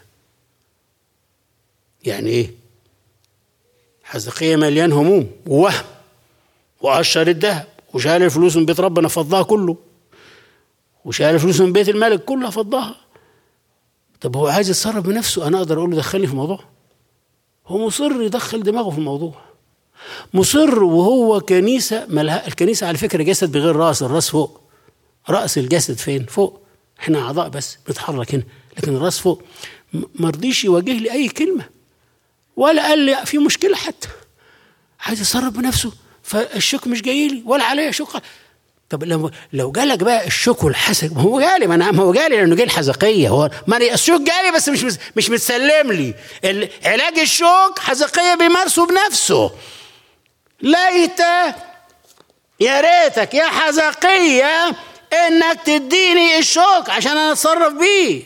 يعني ايه حزقية مليان هموم ووهم وقشر الذهب وشال الفلوس من بيت ربنا فضاها كله وشال الفلوس من بيت الملك كلها فضاها طب هو عايز يتصرف بنفسه انا اقدر اقول له دخلني في الموضوع هو مصر يدخل دماغه في الموضوع مصر وهو كنيسه ملها الكنيسه على فكره جسد بغير راس الراس فوق راس الجسد فين فوق احنا اعضاء بس بنتحرك هنا لكن الراس فوق ما رضيش يواجه لي اي كلمه ولا قال لي في مشكله حتى عايز يتصرف بنفسه فالشك مش جاي لي ولا عليا شك طب لو لو جالك بقى الشك والحسد ما هو جالي ما انا ما هو جالي لانه جه الحزقيه هو ما الشوك جالي بس مش مش متسلم لي علاج الشوك حزقيه بيمارسه بنفسه ليت يا ريتك يا حزقيه انك تديني الشوك عشان انا اتصرف بيه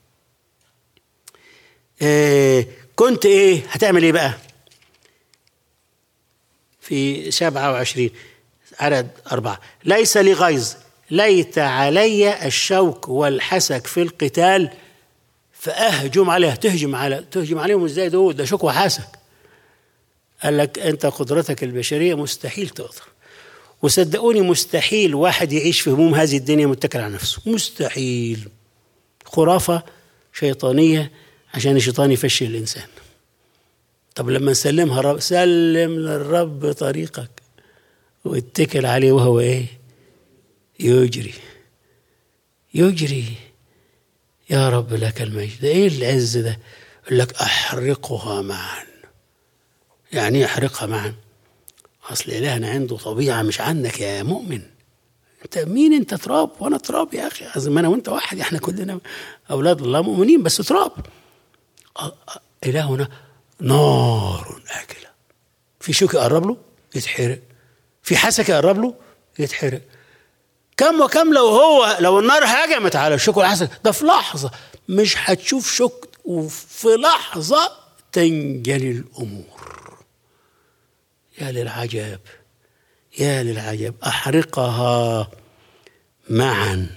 إيه كنت ايه هتعمل ايه بقى في سبعة وعشرين عدد أربعة ليس لي غيظ ليت علي الشوك والحسك في القتال فأهجم عليه تهجم على تهجم عليهم ازاي دول ده شوك وحسك قال لك أنت قدرتك البشرية مستحيل تقدر وصدقوني مستحيل واحد يعيش في هموم هذه الدنيا متكل على نفسه مستحيل خرافة شيطانية عشان الشيطان يفشل الإنسان طب لما نسلمها رب سلم للرب طريقك واتكل عليه وهو ايه يجري يجري يا رب لك المجد ايه العز ده يقول لك احرقها معا يعني احرقها معا اصل الهنا عنده طبيعه مش عنك يا مؤمن انت مين انت تراب وانا تراب يا اخي ما انا وانت واحد احنا كلنا اولاد الله مؤمنين بس تراب الهنا نار اكله في شوك يقرب له يتحرق في حسك يقرب له يتحرق كم وكم لو هو لو النار هجمت على الشوك والحسك ده في لحظه مش هتشوف شوك وفي لحظه تنجلي الامور يا للعجب يا للعجب احرقها معا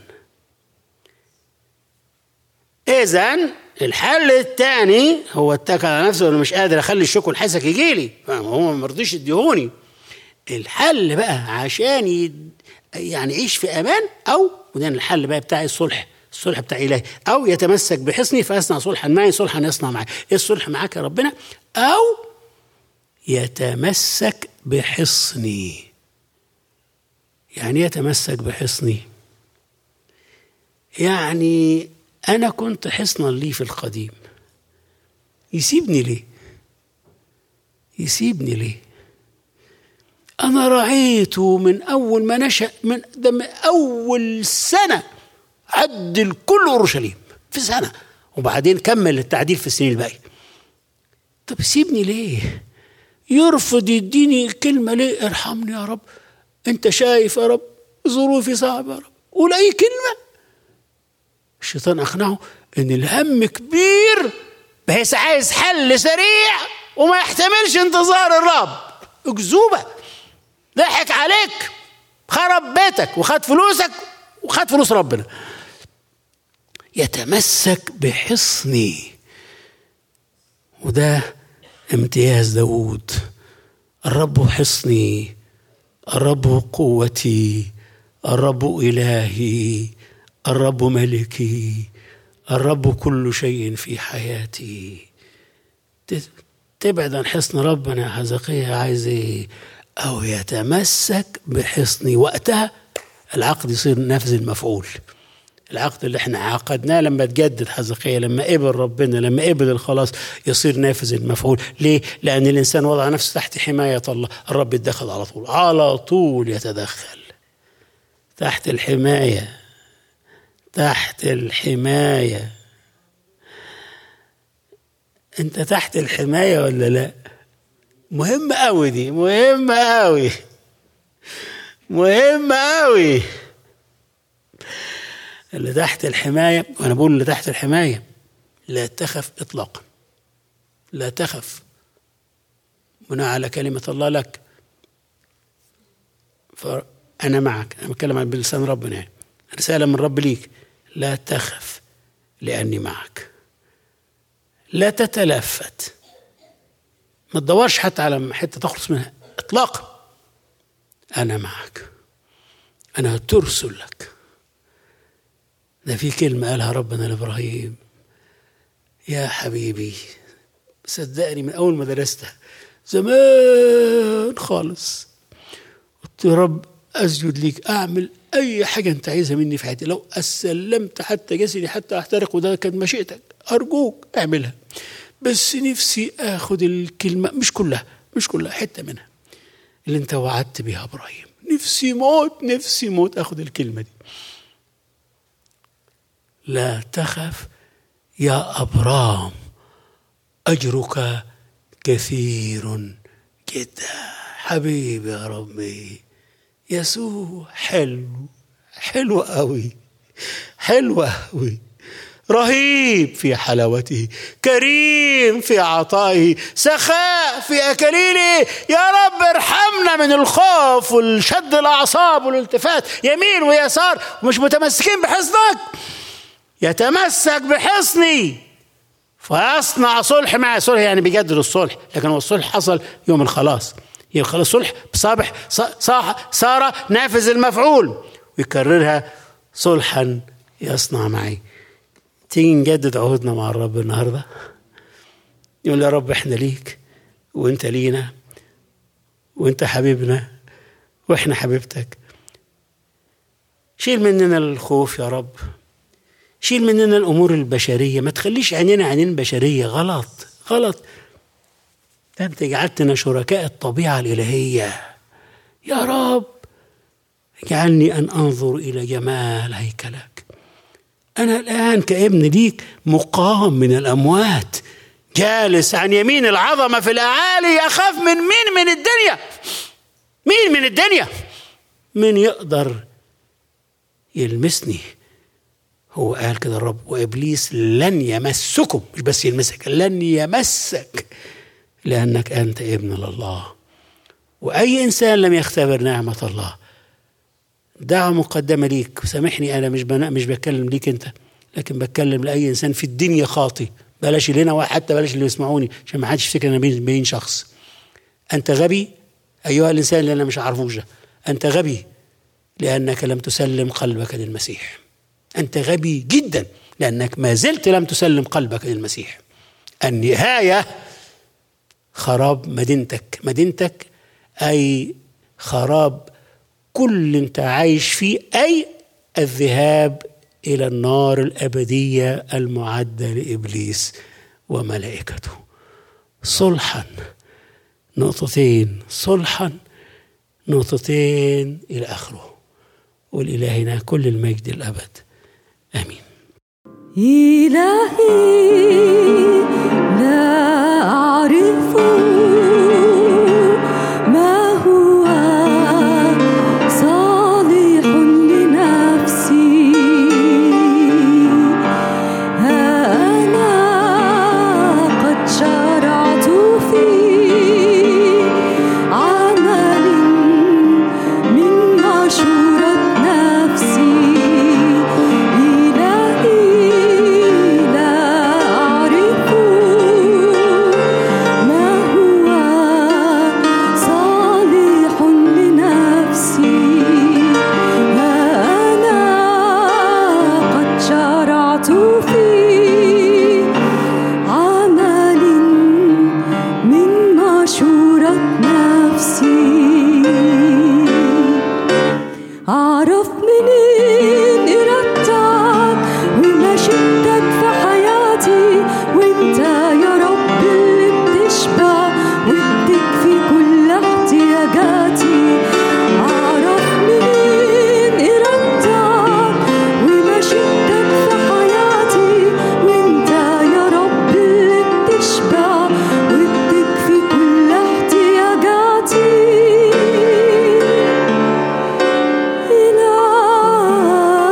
اذا الحل الثاني هو اتكل على نفسه انا مش قادر اخلي الشوك والحسك يجي لي هو ما رضيش يديهوني الحل بقى عشان يد... يعني يعيش في امان او وده الحل بقى بتاعي الصلح الصلح بتاع الهي او يتمسك بحصني فاصنع صلحا معي صلحا يصنع معي ايه الصلح معاك يا ربنا او يتمسك بحصني يعني يتمسك بحصني يعني أنا كنت حصنا لي في القديم يسيبني ليه يسيبني ليه أنا رعيته من أول ما نشأ من ده من أول سنة عدل كل أورشليم في سنة وبعدين كمل التعديل في السنين الباقية طب سيبني ليه يرفض يديني كلمة ليه ارحمني يا رب انت شايف يا رب ظروفي صعبة يا رب قول أي كلمة الشيطان أقنعه إن الهم كبير بحيث عايز حل سريع وما يحتملش انتظار الرب أكذوبة ضحك عليك خرب بيتك وخد فلوسك وخد فلوس ربنا يتمسك بحصني وده امتياز داود الرب حصني الرب قوتي الرب إلهي الرب ملكي الرب كل شيء في حياتي تبعد عن حصن ربنا يا حزقية عايز ايه او يتمسك بحصني وقتها العقد يصير نفذ المفعول العقد اللي احنا عقدناه لما تجدد حزقية لما قبل ربنا لما قبل الخلاص يصير نافذ المفعول ليه لان الانسان وضع نفسه تحت حماية الله الرب يتدخل على طول على طول يتدخل تحت الحمايه تحت الحماية انت تحت الحماية ولا لا مهم قوي دي مهم قوي مهم قوي اللي تحت الحماية وانا بقول اللي تحت الحماية لا تخف اطلاقا لا تخف بناء على كلمة الله لك فأنا معك أنا بتكلم عن بلسان ربنا يعني رسالة من رب ليك لا تخف لأني معك لا تتلفت ما تدورش حتى على حتة تخلص منها إطلاقا أنا معك أنا ترسل لك ده في كلمة قالها ربنا لإبراهيم يا حبيبي صدقني من أول ما درستها زمان خالص قلت يا رب أسجد ليك أعمل أي حاجة أنت عايزها مني في حياتي لو أسلمت حتى جسدي حتى أحترق وده كانت مشيئتك أرجوك اعملها بس نفسي آخد الكلمة مش كلها مش كلها حتة منها اللي أنت وعدت بيها إبراهيم نفسي موت نفسي موت آخد الكلمة دي لا تخف يا أبرام أجرك كثير جدا حبيبي يا ربي يسوع حلو حلو قوي حلو قوي رهيب في حلاوته كريم في عطائه سخاء في أكليله يا رب ارحمنا من الخوف والشد الأعصاب والالتفات يمين ويسار مش متمسكين بحصنك يتمسك بحصني فيصنع صلح مع صلح يعني بيجدد الصلح لكن هو الصلح حصل يوم الخلاص يوم الخلاص صلح بصابح صاح صار نافذ المفعول ويكررها صلحا يصنع معي تيجي نجدد عهودنا مع الرب النهارده يقول يا رب احنا ليك وانت لينا وانت حبيبنا واحنا حبيبتك شيل مننا الخوف يا رب شيل مننا الامور البشريه ما تخليش عينينا عينين بشريه غلط غلط ده انت جعلتنا شركاء الطبيعه الالهيه يا رب اجعلني ان انظر الى جمال هيكلك انا الان كابن ليك مقام من الاموات جالس عن يمين العظمه في الاعالي اخاف من مين من الدنيا مين من الدنيا مين يقدر يلمسني هو قال كده الرب وابليس لن يمسكم مش بس يلمسك لن يمسك لانك انت ابن لله واي انسان لم يختبر نعمه الله دعوه مقدمه ليك سامحني انا مش بنا مش بتكلم ليك انت لكن بتكلم لاي انسان في الدنيا خاطي بلاش اللي هنا حتى بلاش اللي يسمعوني عشان ما حدش يفتكر انا بين, بين شخص انت غبي ايها الانسان اللي انا مش عارفوش ده انت غبي لانك لم تسلم قلبك للمسيح انت غبي جدا لانك ما زلت لم تسلم قلبك للمسيح النهايه خراب مدينتك مدينتك اي خراب كل انت عايش فيه اي الذهاب الى النار الابديه المعده لابليس وملائكته صلحا نقطتين صلحا نقطتين الى اخره ولالهنا كل المجد الابد امين إلهي لا أعرف ما هو صالح لنفسي ها أنا قد شرعت في عمل من مشورة نفسي إلهي لا أعرف ما هو صالح لنفسي ها أنا قد شرعت في عمل من مشورة نفسي أعرف منين إرادتك ومشيتك في حياتي وأنت يا رب اللي بتشبع وبتكفي كل احتياجاتي أعرف منين إرادتك ومشيتك في حياتي وأنت يا رب اللي بتشبع وبتكفي كل احتياجاتي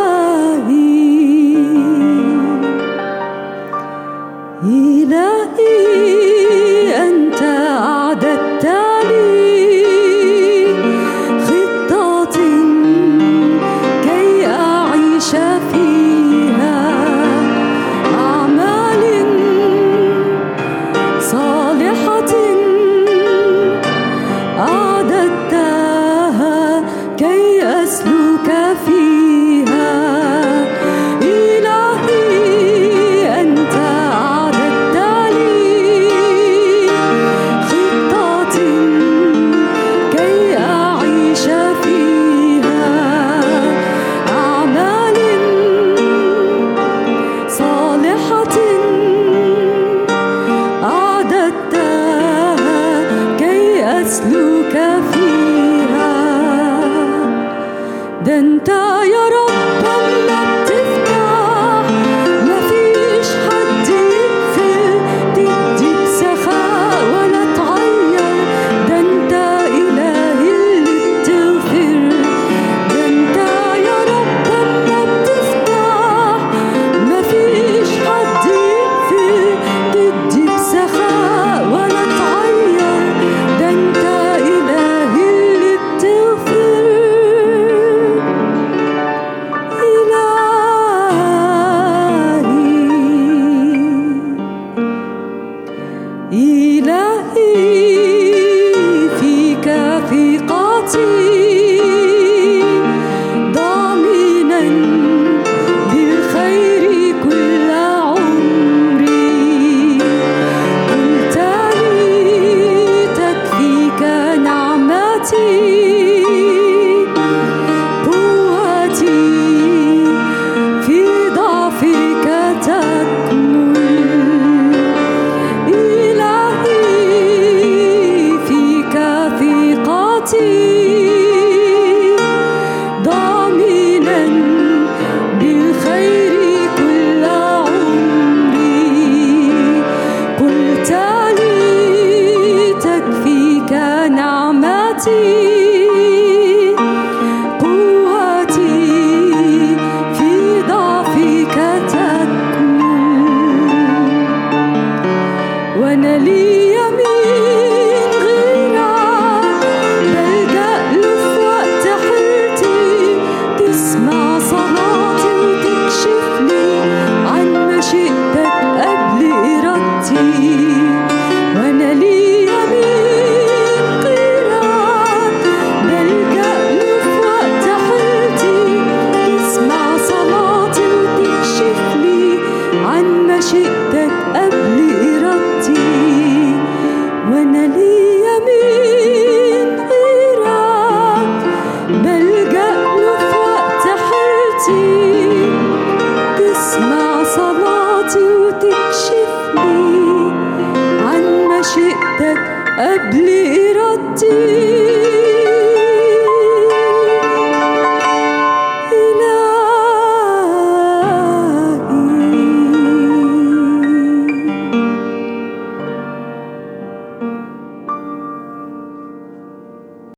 تسمع صلاتي وتكشف لي عن مشيئتك قبل إرادتي وأنا لي يمين قيران بلجأ له في وقت حيرتي تسمع صلاتي وتكشف لي عن مشيئتك قبل إرادتي وأنا لي يمين غيرك بلجأ له في وقت حيرتي تسمع صلاتي وتكشف لي عن مشيئتك قبل إرادتي